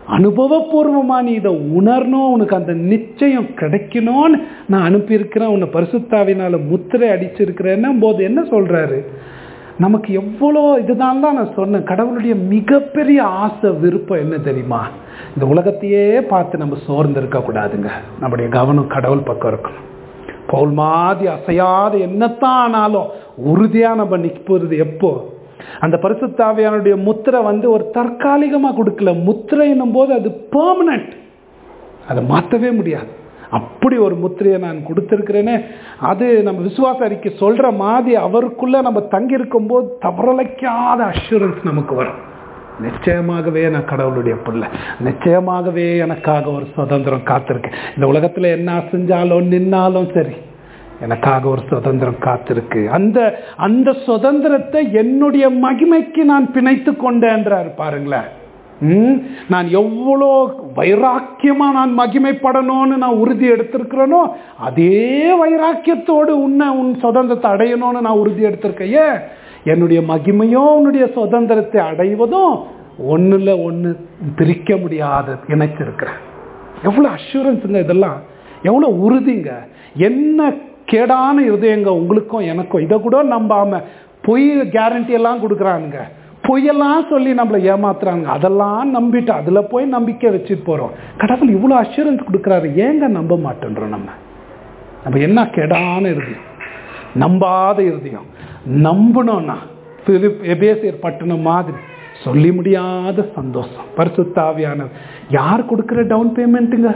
அனுபவபூர்வமா நீ இதை உணரணும் உனக்கு அந்த நிச்சயம் கிடைக்கணும்னு நான் அனுப்பியிருக்கிறேன் உன்னை பரிசுத்தாவினால முத்திரை அடிச்சிருக்கிறேன்னா போது என்ன சொல்றாரு நமக்கு எவ்வளோ இதுதான் தான் நான் சொன்னேன் கடவுளுடைய மிகப்பெரிய ஆசை விருப்பம் என்ன தெரியுமா இந்த உலகத்தையே பார்த்து நம்ம சோர்ந்து இருக்கக்கூடாதுங்க நம்முடைய கவனம் கடவுள் பக்கம் இருக்கணும் பவுல் மாதிரி அசையாத என்னத்தான் ஆனாலும் உறுதியா நம்ம நிற்பது எப்போ அந்த பரிசுத்தாவியானுடைய முத்திரை வந்து ஒரு தற்காலிகமா கொடுக்கல முத்திரைன்னும் போது அது பெர்மனன்ட் அதை மாற்றவே முடியாது அப்படி ஒரு முத்திரையை நான் கொடுத்துருக்கிறேனே அது நம்ம விசுவாச அறிக்கை சொல்ற மாதிரி அவருக்குள்ள நம்ம தங்கி இருக்கும்போது தவறலைக்காத அஷூரன்ஸ் நமக்கு வரும் நிச்சயமாகவே நான் கடவுளுடைய பிள்ளை நிச்சயமாகவே எனக்காக ஒரு சுதந்திரம் காத்திருக்கு இந்த உலகத்துல என்ன செஞ்சாலும் நின்னாலும் சரி எனக்காக ஒரு சுதந்திரம் காத்திருக்கு அந்த அந்த சுதந்திரத்தை என்னுடைய மகிமைக்கு நான் பிணைத்து கொண்டேன்றார் பாருங்களேன் ம், நான் எவ்வளோ வைராக்கியமா நான் மகிமைப்படணும்னு நான் உறுதி எடுத்திருக்கிறேனோ அதே வைராக்கியத்தோடு உன்னை உன் சுதந்திரத்தை அடையணும்னு நான் உறுதி எடுத்திருக்கேன் ஏன் என்னுடைய மகிமையும் உன்னுடைய சுதந்திரத்தை அடைவதும் ஒண்ணுல ஒண்ணு பிரிக்க முடியாத இணைச்சிருக்கிறேன் எவ்வளவு அஷூரன்ஸுங்க இதெல்லாம் எவ்வளவு உறுதிங்க என்ன கேடான இருதயங்க உங்களுக்கும் எனக்கும் இதை கூட நம்பாம பொய் கேரண்டி எல்லாம் கொடுக்குறானுங்க பொய்யெல்லாம் சொல்லி நம்மளை ஏமாத்துறாங்க அதெல்லாம் நம்பிட்டு அதுல போய் நம்பிக்கை வச்சுட்டு போறோம் கடவுள் இவ்வளவு அஷூரன்ஸ் கொடுக்குறாரு ஏங்க நம்ப மாட்டேன்றோம் நம்ம நம்ம என்ன கேடான இருதயம் நம்பாத இருதயம் நம்பணும்னா பிலிப் எபேசியர் பட்டணம் மாதிரி சொல்லி முடியாத சந்தோஷம் பரிசுத்தாவியான யார் கொடுக்குற டவுன் பேமெண்ட்டுங்க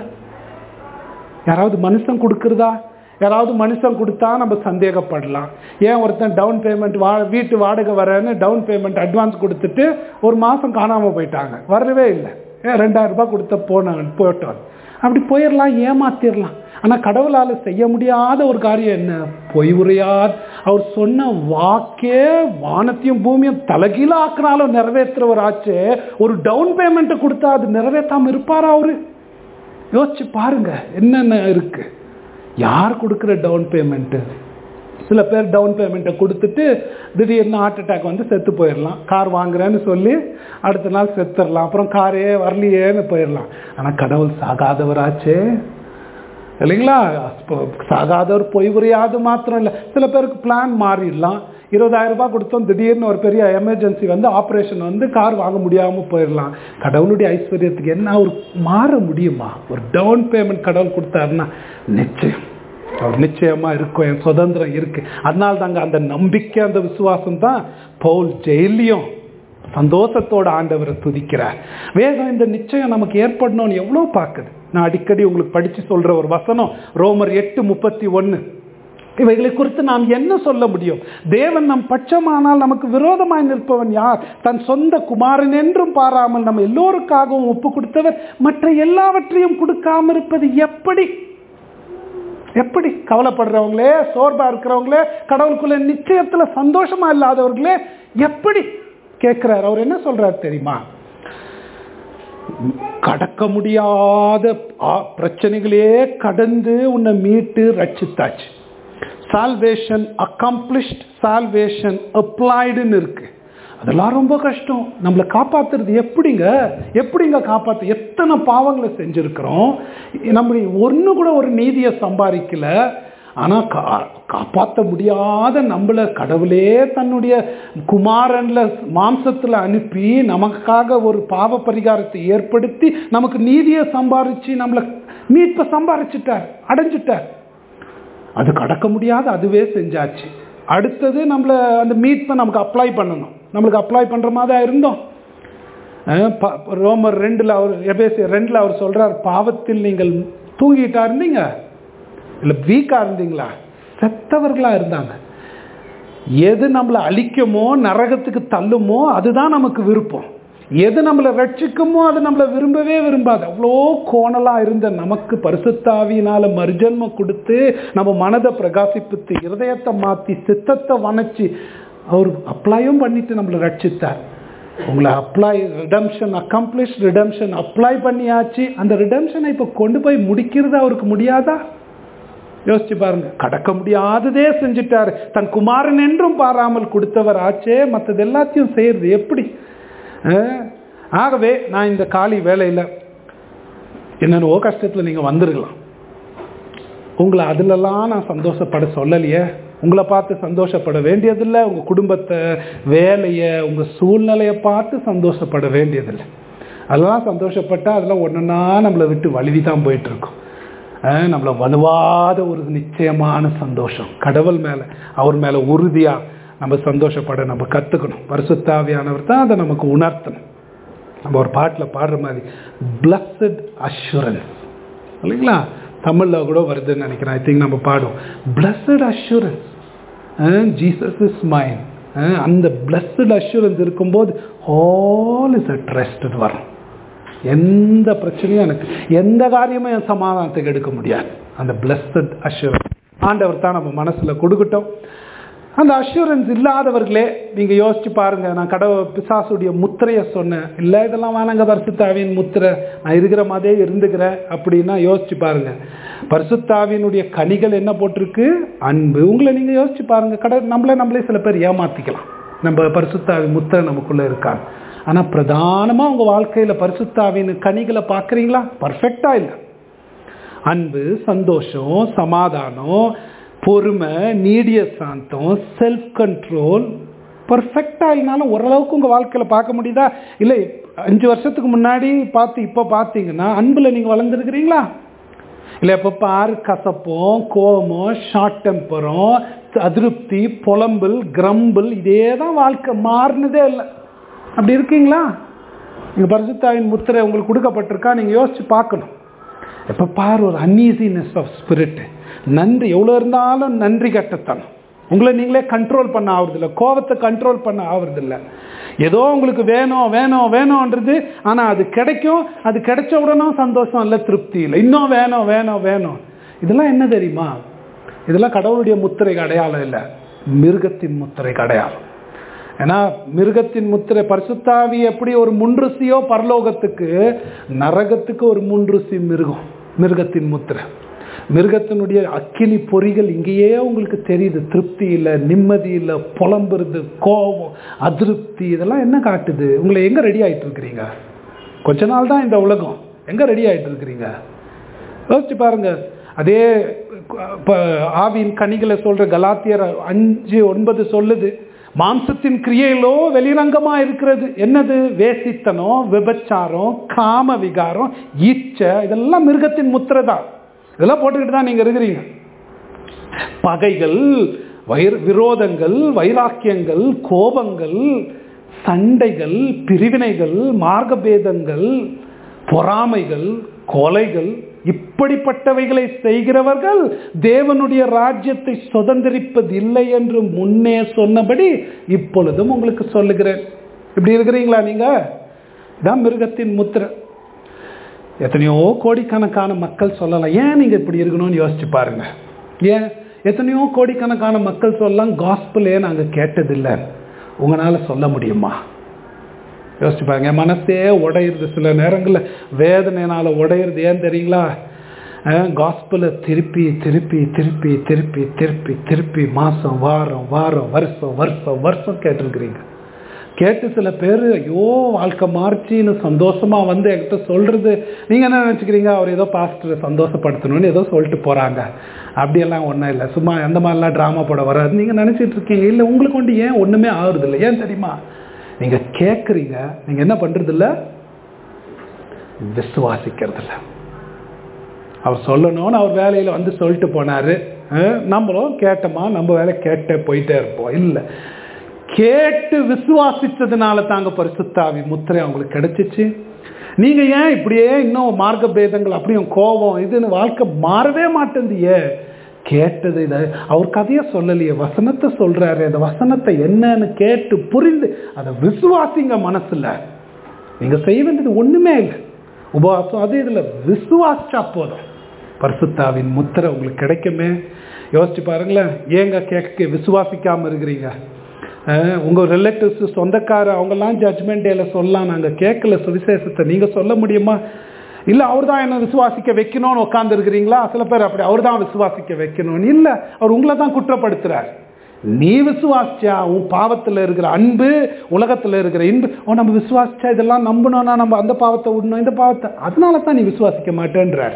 யாராவது மனுஷன் கொடுக்குறதா யாராவது மனுஷன் கொடுத்தா நம்ம சந்தேகப்படலாம் ஏன் ஒருத்தன் டவுன் பேமெண்ட் வா வீட்டு வாடகை வரேன்னு டவுன் பேமெண்ட் அட்வான்ஸ் கொடுத்துட்டு ஒரு மாதம் காணாமல் போயிட்டாங்க வரவே இல்லை ஏன் ரெண்டாயிரம் ரூபாய் கொடுத்த போனாங்க போட்டோம் அப்படி போயிடலாம் ஏமாத்திரலாம் ஆனால் கடவுளால் செய்ய முடியாத ஒரு காரியம் என்ன பொய் உரையார் அவர் சொன்ன வாக்கே வானத்தையும் பூமியும் தலைகீழ ஆக்கினாலும் நிறைவேற்றுறவர் ஆச்சு ஒரு டவுன் பேமெண்ட்டை கொடுத்தா அது நிறைவேற்றாம இருப்பாரா அவரு யோசிச்சு பாருங்க என்னென்ன இருக்கு யார் கொடுக்குற டவுன் பேமெண்ட்டு சில பேர் டவுன் பேமெண்ட்டை கொடுத்துட்டு திடீர்னு ஹார்ட் அட்டாக் வந்து செத்து போயிடலாம் கார் வாங்குறேன்னு சொல்லி அடுத்த நாள் செத்துடலாம் அப்புறம் காரே வரலையேன்னு போயிடலாம் ஆனால் கடவுள் சாகாதவராச்சே இல்லைங்களா இப்போ சாகாதவர் பொய் புரியாது மாத்திரம் இல்லை சில பேருக்கு பிளான் மாறிடலாம் இருபதாயிரம் ரூபாய் கொடுத்தோம் திடீர்னு ஒரு பெரிய எமர்ஜென்சி வந்து ஆப்ரேஷன் வந்து கார் வாங்க முடியாமல் போயிடலாம் கடவுளுடைய ஐஸ்வர்யத்துக்கு என்ன ஒரு மாற முடியுமா ஒரு டவுன் பேமெண்ட் கடவுள் கொடுத்தாருன்னா நிச்சயம் அவர் நிச்சயமா இருக்கும் என் சுதந்திரம் இருக்கு அதனால தாங்க அந்த நம்பிக்கை அந்த விசுவாசம் தான் பவுல் ஜெயிலையும் சந்தோஷத்தோட ஆண்டவரை துதிக்கிறார் வேதம் இந்த நிச்சயம் நமக்கு ஏற்படணும்னு எவ்வளோ பார்க்குது நான் அடிக்கடி உங்களுக்கு படிச்சு சொல்ற ஒரு வசனம் ரோமர் எட்டு முப்பத்தி ஒன்று இவைகளை குறித்து நாம் என்ன சொல்ல முடியும் தேவன் நம் பட்சமானால் நமக்கு விரோதமாய் நிற்பவன் யார் தன் சொந்த குமாரன் என்றும் பாராமல் நம்ம எல்லோருக்காகவும் ஒப்பு கொடுத்தவர் மற்ற எல்லாவற்றையும் கொடுக்காம இருப்பது எப்படி எப்படி கவலைப்படுறவங்களே சோர்வா இருக்கிறவங்களே கடவுளுக்குள்ள நிச்சயத்துல சந்தோஷமா இல்லாதவர்களே எப்படி கேட்கிறார் அவர் என்ன சொல்றாரு தெரியுமா கடக்க முடியாத ஆ- பிரச்சனைகளே கடந்து உன்னை மீட்டு ரட்சித்தாச்சு சால்வேஷன் அக்காம்ப்ளிஷ்ட் சால்வேஷன் அப்ளைடுன்னு இருக்கு அதெல்லாம் ரொம்ப கஷ்டம் நம்மளை காப்பாத்துறது எப்படிங்க எப்படிங்க காப்பாத்து எத்தனை பாவங்களை செஞ்சிருக்கிறோம் நம்ம ஒன்று கூட ஒரு நீதியை சம்பாதிக்கல ஆனால் கா காப்பாற்ற முடியாத நம்மளை கடவுளே தன்னுடைய குமாரன்ல மாம்சத்தில் அனுப்பி நமக்காக ஒரு பாவ பரிகாரத்தை ஏற்படுத்தி நமக்கு நீதியை சம்பாரிச்சு நம்மளை மீட்பை சம்பாரிச்சிட்டார் அடைஞ்சிட்டார் அது கடக்க முடியாத அதுவே செஞ்சாச்சு அடுத்தது நம்மளை அந்த மீட்பை நமக்கு அப்ளை பண்ணணும் நம்மளுக்கு அப்ளை பண்ணுற மாதிரி இருந்தோம் அஹ் ப- ரோமர் ரெண்டில் அவர் எபேசி ரெண்டில் அவர் சொல்றார் பாவத்தில் நீங்கள் தூங்கிட்டா இருந்தீங்க இல்லை வீக்காக இருந்தீங்களா செத்தவர்களாக இருந்தாங்க எது நம்மளை அழிக்குமோ நரகத்துக்கு தள்ளுமோ அதுதான் நமக்கு விருப்பம் எது நம்மளை ரட்சிக்குமோ அது நம்மளை விரும்பவே விரும்பாது அவ்வளோ கோணலாக இருந்த நமக்கு பரிசுத்தாவியினால மறுஜன்மம் கொடுத்து நம்ம மனதை பிரகாசிப்பித்து இருதயத்தை மாற்றி சித்தத்தை வணைச்சி அவர் அப்ளையும் பண்ணிட்டு நம்மளை ரட்சித்தார் உங்களை apply redemption accomplish redemption apply பண்ணியாச்சு அந்த ரிடம்ஷனை இப்போ கொண்டு போய் முடிக்கிறது அவருக்கு முடியாதா யோசிச்சு பாருங்க கடக்க முடியாததே செஞ்சுட்டாரு தன் குமாரன் என்றும் பாராமல் கொடுத்தவர் ஆச்சே மற்றது எல்லாத்தையும் செய்யறது எப்படி அஹ், ஆகவே நான் இந்த காலி வேலையில் என்னென்னவோ கஷ்டத்தில் நீங்கள் வந்திருக்கலாம் உங்களை அதிலெல்லாம் நான் சந்தோஷப்பட சொல்லலையே உங்களை பார்த்து சந்தோஷப்பட வேண்டியதில்லை உங்கள் குடும்பத்தை வேலையை உங்கள் சூழ்நிலையை பார்த்து சந்தோஷப்பட வேண்டியதில்லை அதெல்லாம் சந்தோஷப்பட்டால் அதெல்லாம் ஒன்றுனா நம்மளை விட்டு வழுவி தான் போயிட்டுருக்கோம் நம்மளை வலுவாத ஒரு நிச்சயமான சந்தோஷம் கடவுள் மேலே அவர் மேலே உறுதியாக நம்ம சந்தோஷப்பட நம்ம கற்றுக்கணும் பரிசுத்தாவியானவர் தான் அதை நமக்கு உணர்த்தணும் நம்ம ஒரு பாட்டில் பாடுற மாதிரி பிளஸட் அஷூரன்ஸ் இல்லைங்களா தமிழில் கூட வருதுன்னு நினைக்கிறேன் ஐ திங்க் நம்ம பாடுவோம் blessed assurance Jesus is mine அந்த பிளஸட் அஷூரன்ஸ் இருக்கும்போது ஆல் இஸ் அ ட்ரஸ்டட் வரும் எந்த பிரச்சனையும் எனக்கு எந்த காரியமும் என் சமாதானத்துக்கு எடுக்க முடியாது அந்த பிளஸட் அஷூரன்ஸ் ஆண்டவர் தான் நம்ம மனசில் கொடுக்கட்டும் அந்த அஷூரன்ஸ் இல்லாதவர்களே நீங்கள் யோசிச்சு பாருங்க நான் கடவுள் பிசாசுடைய முத்திரையை சொன்னேன் இல்லை இதெல்லாம் வேணாங்க பரிசுத்தாவின் முத்திரை நான் இருக்கிற மாதிரியே இருந்துக்கிறேன் அப்படின்னா யோசிச்சு பாருங்க பரிசுத்தாவினுடைய கனிகள் என்ன போட்டிருக்கு அன்பு உங்களை நீங்கள் யோசிச்சு பாருங்க கடை நம்மளே நம்மளே சில பேர் ஏமாத்திக்கலாம் நம்ம பரிசுத்தாவி முத்திரை நமக்குள்ளே இருக்காங்க ஆனால் பிரதானமாக உங்கள் வாழ்க்கையில் பரிசுத்தாவின் கனிகளை பார்க்குறீங்களா பர்ஃபெக்டாக இல்லை அன்பு சந்தோஷம் சமாதானம் பொறுமை நீடிய சாந்தம் செல்ஃப் கண்ட்ரோல் பர்ஃபெக்டாக இல்லைனாலும் ஓரளவுக்கு உங்கள் வாழ்க்கையில் பார்க்க முடியுதா இல்லை அஞ்சு வருஷத்துக்கு முன்னாடி பார்த்து இப்போ பார்த்தீங்கன்னா அன்பில் நீங்கள் வளர்ந்துருக்கிறீங்களா இல்லை எப்போ பாரு கசப்போம் கோபம் ஷார்ட் டெம்பரும் அதிருப்தி புலம்பல் கிரம்பிள் இதே தான் வாழ்க்கை மாறினதே இல்லை அப்படி இருக்கீங்களா நீங்கள் பரிசுத்தாவின் முத்திரை உங்களுக்கு கொடுக்கப்பட்டிருக்கா நீங்கள் யோசித்து பார்க்கணும் எப்போ பாரு ஒரு அன்ஈசினஸ் ஆஃப் ஸ்பிரிட்டு நன்றி எவ்வளோ இருந்தாலும் நன்றி கட்டத்தனம் உங்களை நீங்களே கண்ட்ரோல் பண்ண ஆகுறதில்ல கோபத்தை கண்ட்ரோல் பண்ண ஆகுறதில்ல ஏதோ உங்களுக்கு வேணும் வேணும் வேணும்ன்றது ஆனால் அது கிடைக்கும் அது கிடைச்ச உடனும் சந்தோஷம் இல்லை திருப்தி இல்லை இன்னும் வேணும் வேணும் வேணும் இதெல்லாம் என்ன தெரியுமா இதெல்லாம் கடவுளுடைய முத்திரை அடையாளம் இல்லை மிருகத்தின் முத்திரை அடையாளம் ஏன்னா மிருகத்தின் முத்திரை பரிசுத்தாவி எப்படி ஒரு முன்ருசியோ பரலோகத்துக்கு நரகத்துக்கு ஒரு முன்ருசி மிருகம் மிருகத்தின் முத்திரை மிருகத்தினுடைய அக்கினி பொறிகள் இங்கேயே உங்களுக்கு தெரியுது திருப்தி இல்லை நிம்மதி இல்லை புலம்புறது கோபம் அதிருப்தி இதெல்லாம் என்ன காட்டுது உங்களை எங்கே ரெடி ஆகிட்டு இருக்கிறீங்க கொஞ்ச நாள் தான் இந்த உலகம் எங்கே ரெடி ஆகிட்டு இருக்கிறீங்க யோசிச்சு பாருங்க அதே இப்போ ஆவியின் கனிகளை சொல்கிற கலாத்தியர் அஞ்சு ஒன்பது சொல்லுது மாம்சத்தின் கிரியையிலோ வெளிரங்கமா இருக்கிறது என்னது வேசித்தனம் விபச்சாரம் காம விகாரம் ஈச்சை இதெல்லாம் மிருகத்தின் முத்திரை தான் இதெல்லாம் போட்டுக்கிட்டு தான் நீங்க இருக்கிறீங்க பகைகள் வைர விரோதங்கள் வைராக்கியங்கள் கோபங்கள் சண்டைகள் பிரிவினைகள் மார்க்கபேதங்கள் பொறாமைகள் கொலைகள் இப்படிப்பட்டவைகளை செய்கிறவர்கள் தேவனுடைய ராஜ்யத்தை சுதந்திரிப்பது இல்லை என்று முன்னே சொன்னபடி இப்பொழுதும் உங்களுக்கு சொல்லுகிறேன் இப்படி இருக்கிறீங்களா நீங்க இதான் மிருகத்தின் முத்திரை எத்தனையோ கோடிக்கணக்கான மக்கள் சொல்லலாம் ஏன் நீங்க இப்படி இருக்கணும்னு யோசிச்சு பாருங்க ஏன் எத்தனையோ கோடிக்கணக்கான மக்கள் சொல்லலாம் காஸ்பிளே நாங்க கேட்டதில்லை உங்களால சொல்ல முடியுமா யோசிச்சு பாருங்க மனசே உடையிறது சில நேரங்களில் வேதனைனால உடையிறது ஏன் தெரியுங்களா காஸ்பிளை திருப்பி திருப்பி திருப்பி திருப்பி திருப்பி திருப்பி மாதம் வாரம் வாரம் வருஷம் வருஷம் வருஷம் கேட்டிருக்கிறீங்க கேட்டு சில பேர் ஐயோ வாழ்க்கை மாறிச்சின்னு சந்தோஷமாக வந்து என்கிட்ட சொல்கிறது நீங்கள் என்ன நினச்சிக்கிறீங்க அவர் ஏதோ பாஸ்டரை சந்தோஷப்படுத்தணும்னு ஏதோ சொல்லிட்டு போகிறாங்க அப்படியெல்லாம் ஒன்றும் இல்லை சும்மா அந்த மாதிரிலாம் ட்ராமா போட வராது நீங்கள் நினச்சிட்டு இருக்கீங்க இல்லை உங்களுக்கு கொண்டு ஏன் ஒன்றுமே ஆகுறதில்லை ஏன் தெரியுமா நீங்கள் கேட்குறீங்க நீங்கள் என்ன பண்ணுறதில்ல விசுவாசிக்கிறதில்ல அவர் சொல்லணும்னு அவர் வேலையில் வந்து சொல்லிட்டு போனார் நம்மளும் கேட்டோமா நம்ம வேலை கேட்டே போயிட்டே இருப்போம் இல்லை கேட்டு விசுவாசித்ததுனால தாங்க பரிசுத்தாவி முத்திரை அவங்களுக்கு கிடைச்சிச்சு நீங்கள் ஏன் இப்படியே இன்னும் மார்க்க பேதங்கள் அப்படியும் கோபம் இதுன்னு வாழ்க்கை மாறவே மாட்டேங்குது ஏன் கேட்டது இதை அவர் கதையை சொல்லலையே வசனத்தை சொல்றாரு அந்த வசனத்தை என்னன்னு கேட்டு புரிந்து அதை விசுவாசிங்க மனசுல நீங்க செய்ய வேண்டியது ஒண்ணுமே இல்லை உபவாசம் அது இதுல விசுவாசிச்சா போதும் பரிசுத்தாவின் முத்திரை உங்களுக்கு கிடைக்குமே யோசிச்சு பாருங்களேன் ஏங்க கேட்க விசுவாசிக்காம இருக்கிறீங்க உங்க ரிலேட்டிவ்ஸ் சொந்தக்கார அவங்கெல்லாம் ஜட்மெண்ட் டேல சொல்லலாம் நாங்க கேட்கல சுவிசேஷத்தை நீங்க சொல்ல முடியுமா இல்லை அவர் தான் என்ன விசுவாசிக்க வைக்கணும்னு உட்காந்து இருக்கிறீங்களா சில பேர் அப்படி அவர் தான் விசுவாசிக்க வைக்கணும்னு இல்லை அவர் உங்களை தான் குற்றப்படுத்துறார் நீ விசுவாசிச்சா உன் பாவத்தில் இருக்கிற அன்பு உலகத்தில் இருக்கிற இன்பு ஓ நம்ம விசுவாசிச்சா இதெல்லாம் நம்பணும்னா நம்ம அந்த பாவத்தை விடணும் இந்த பாவத்தை அதனால தான் நீ விசுவாசிக்க மாட்டேன்றார்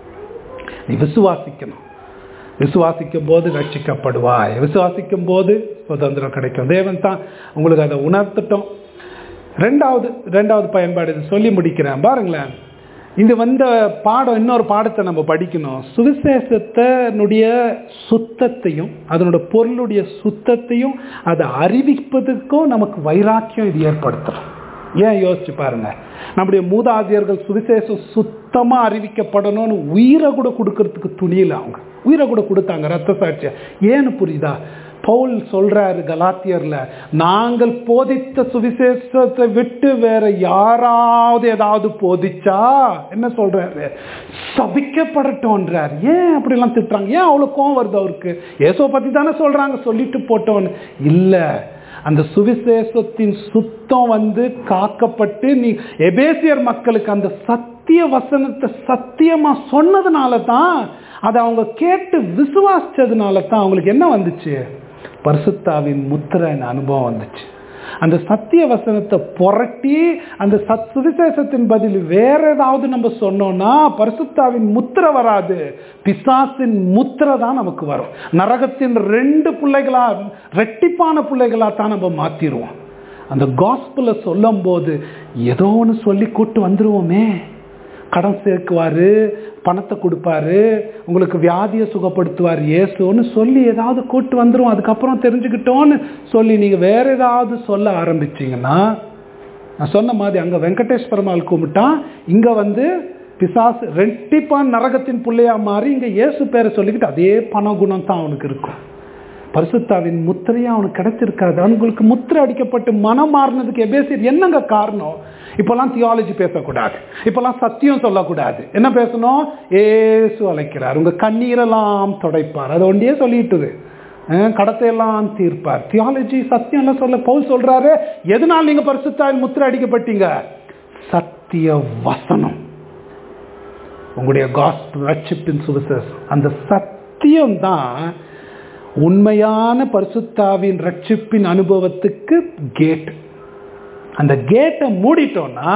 நீ விசுவாசிக்கணும் விசுவாசிக்கும் போது ரட்சிக்கப்படுவாய் விசுவாசிக்கும் போது சுதந்திரம் கிடைக்கும் தேவன் தான் உங்களுக்கு அதை உணர்த்தட்டும் ரெண்டாவது ரெண்டாவது பயன்பாடு இது சொல்லி முடிக்கிறேன் பாருங்களேன் இது வந்த பாடம் இன்னொரு பாடத்தை நம்ம படிக்கணும் சுவிசேஷத்தினுடைய சுத்தத்தையும் அதனோட பொருளுடைய சுத்தத்தையும் அதை அறிவிப்பதற்கும் நமக்கு வைராக்கியம் இது ஏற்படுத்தும் ஏன் யோசிச்சு பாருங்க நம்முடைய மூதாதையர்கள் சுவிசேஷம் சுத்தமா அறிவிக்கப்படணும்னு உயிரை கூட கொடுக்கறதுக்கு துணியில அவங்க உயிரை கூட கொடுத்தாங்க ரத்த சாட்சியா ஏன்னு புரியுதா பவுல் சொல்றாரு கலாத்தியர்ல நாங்கள் போதித்த சுவிசேஷத்தை விட்டு வேற யாராவது ஏதாவது போதிச்சா என்ன சொல்றாரு சபிக்கப்படட்டோன்றார் ஏன் அப்படிலாம் திட்டுறாங்க ஏன் அவ்வளோ கோவம் வருது அவருக்கு ஏசோ பத்தி தானே சொல்றாங்க சொல்லிட்டு போட்டோன்னு இல்லை அந்த சுவிசேஷத்தின் சுத்தம் வந்து காக்கப்பட்டு நீ எபேசியர் மக்களுக்கு அந்த சத்திய வசனத்தை சத்தியமா சொன்னதுனால தான் அதை அவங்க கேட்டு விசுவாசிச்சதுனால தான் அவங்களுக்கு என்ன வந்துச்சு பரிசுத்தாவின் முத்திரன் அனுபவம் வந்துச்சு அந்த சத்திய வசனத்தை புரட்டி அந்த சத் சுவிசேஷத்தின் பதில் வேற ஏதாவது நம்ம சொன்னோம்னா பரிசுத்தாவின் முத்திரை வராது பிசாசின் முத்திரை தான் நமக்கு வரும் நரகத்தின் ரெண்டு பிள்ளைகளா ரெட்டிப்பான பிள்ளைகளா தான் நம்ம மாத்திருவோம் அந்த காஸ்பிள சொல்லும் போது ஏதோ ஒன்று சொல்லி கூட்டு வந்துருவோமே கடன் சேர்க்குவாரு பணத்தை கொடுப்பாரு உங்களுக்கு வியாதியை சுகப்படுத்துவார் இயேசுன்னு சொல்லி ஏதாவது கூட்டு வந்துடும் அதுக்கப்புறம் தெரிஞ்சுக்கிட்டோன்னு சொல்லி நீங்கள் வேற ஏதாவது சொல்ல ஆரம்பிச்சிங்கன்னா நான் சொன்ன மாதிரி அங்கே வெங்கடேஷ் பெருமாள் கும்பிட்டா இங்கே வந்து பிசாசு ரெட்டிப்பான் நரகத்தின் பிள்ளையா மாறி இங்கே இயேசு பேரை சொல்லிக்கிட்டு அதே பண குணம் தான் அவனுக்கு இருக்கும் பரிசுத்தாவின் முத்திரையும் அவனுக்கு கிடைச்சிருக்காது அவங்களுக்கு முத்திரை அடிக்கப்பட்டு மனம் மாறினதுக்கு எபேசியர் என்னங்க காரணம் இப்பெல்லாம் தியாலஜி பேசக்கூடாது இப்பெல்லாம் சத்தியம் சொல்லக்கூடாது என்ன பேசணும் ஏசு அழைக்கிறார் உங்க கண்ணீரெல்லாம் துடைப்பார் அது ஒன்றியே சொல்லிட்டுது கடத்தையெல்லாம் தீர்ப்பார் தியாலஜி சத்தியம் எல்லாம் சொல்ல பவுல் சொல்றாரு எதனால் நீங்க பரிசுத்தாவின் முத்திரை அடிக்கப்பட்டீங்க சத்திய வசனம் உங்களுடைய காஸ்பல் ரட்சிப்பின் சுவிசேஷம் அந்த சத்தியம் தான் உண்மையான பரிசுத்தாவின் ரட்சிப்பின் அனுபவத்துக்கு கேட் அந்த கேட்டை மூடிட்டோம்னா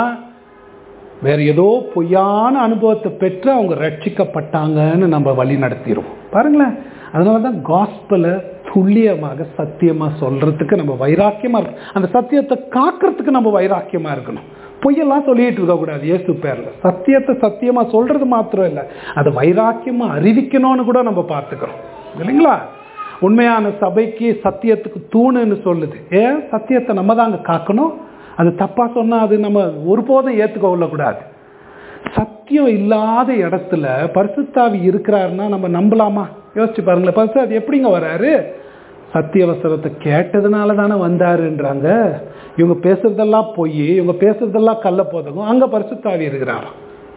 வேற ஏதோ பொய்யான அனுபவத்தை பெற்று அவங்க ரட்சிக்கப்பட்டாங்கன்னு நம்ம வழி நடத்திடுவோம் பாருங்களேன் அதனால தான் காஸ்பலை துல்லியமாக சத்தியமாக சொல்றதுக்கு நம்ம வைராக்கியமாக இருக்கணும் அந்த சத்தியத்தை காக்கிறதுக்கு நம்ம வைராக்கியமாக இருக்கணும் பொய்யெல்லாம் சொல்லிட்டு இருக்கக்கூடாது இயேசு பேரில் சத்தியத்தை சத்தியமாக சொல்றது மாத்திரம் இல்லை அதை வைராக்கியமாக அறிவிக்கணும்னு கூட நம்ம பார்த்துக்கிறோம் இல்லைங்களா உண்மையான சபைக்கு சத்தியத்துக்கு தூணுன்னு சொல்லுது ஏன் சத்தியத்தை நம்ம தாங்க காக்கணும் அது தப்பா சொன்னா அது நம்ம ஒருபோதும் ஏத்துக்க கொள்ளக்கூடாது சத்தியம் இல்லாத இடத்துல பரிசுத்தாவி இருக்கிறாருன்னா நம்ம நம்பலாமா யோசிச்சு பாருங்களேன் பரிசு அது எப்படிங்க வராரு சத்திய வசனத்தை கேட்டதுனால தானே வந்தாருன்றாங்க இவங்க பேசுறதெல்லாம் பொய் இவங்க பேசுறதெல்லாம் கள்ள போதகம் அங்க பரிசுத்தாவி இருக்கிறாராம்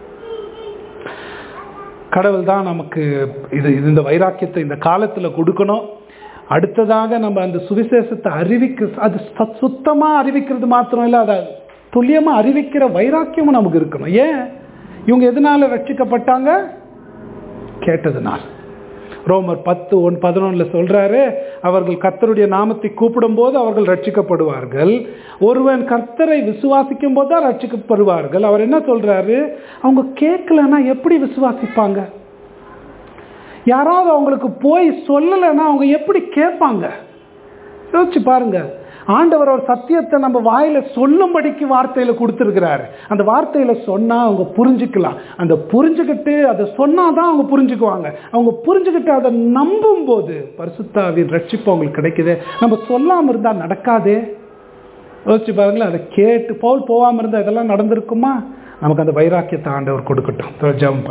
கடவுள் தான் நமக்கு இது இந்த வைராக்கியத்தை இந்த காலத்துல கொடுக்கணும் அடுத்ததாக நம்ம அந்த சுவிசேஷத்தை அறிவிக்க அது சுத்தமா அறிவிக்கிறது மாத்திரம் இல்லை அதை துல்லியமா அறிவிக்கிற வைராக்கியமும் நமக்கு இருக்கணும் ஏன் இவங்க எதனால ரட்சிக்கப்பட்டாங்க கேட்டதுனால் ரோமர் பத்து ஒன் பதினொன்னுல சொல்றாரு அவர்கள் கர்த்தருடைய நாமத்தை கூப்பிடும் போது அவர்கள் ரட்சிக்கப்படுவார்கள் ஒருவன் கர்த்தரை விசுவாசிக்கும் போது தான் ரட்சிக்கப்படுவார்கள் அவர் என்ன சொல்றாரு அவங்க கேட்கலன்னா எப்படி விசுவாசிப்பாங்க யாராவது அவங்களுக்கு போய் சொல்லலைன்னா அவங்க எப்படி கேட்பாங்க யோசிச்சு பாருங்க ஆண்டவர் ஒரு சத்தியத்தை நம்ம வாயில சொல்லும்படிக்கு வார்த்தையில கொடுத்துருக்கிறாரு அந்த வார்த்தையில சொன்னா அவங்க புரிஞ்சுக்கலாம் அந்த புரிஞ்சுக்கிட்டு அதை சொன்னாதான் அவங்க புரிஞ்சுக்குவாங்க அவங்க புரிஞ்சுக்கிட்டு அதை நம்பும் போது பரிசுத்தாவின் ரட்சிப்பு அவங்களுக்கு கிடைக்குது நம்ம சொல்லாம இருந்தா நடக்காதே யோசிச்சு பாருங்களேன் அதை கேட்டு பவுல் போகாம இருந்தா இதெல்லாம் நடந்திருக்குமா நமக்கு அந்த வைராக்கியத்தை ஆண்டவர் கொடுக்கட்டும் ஜெபம்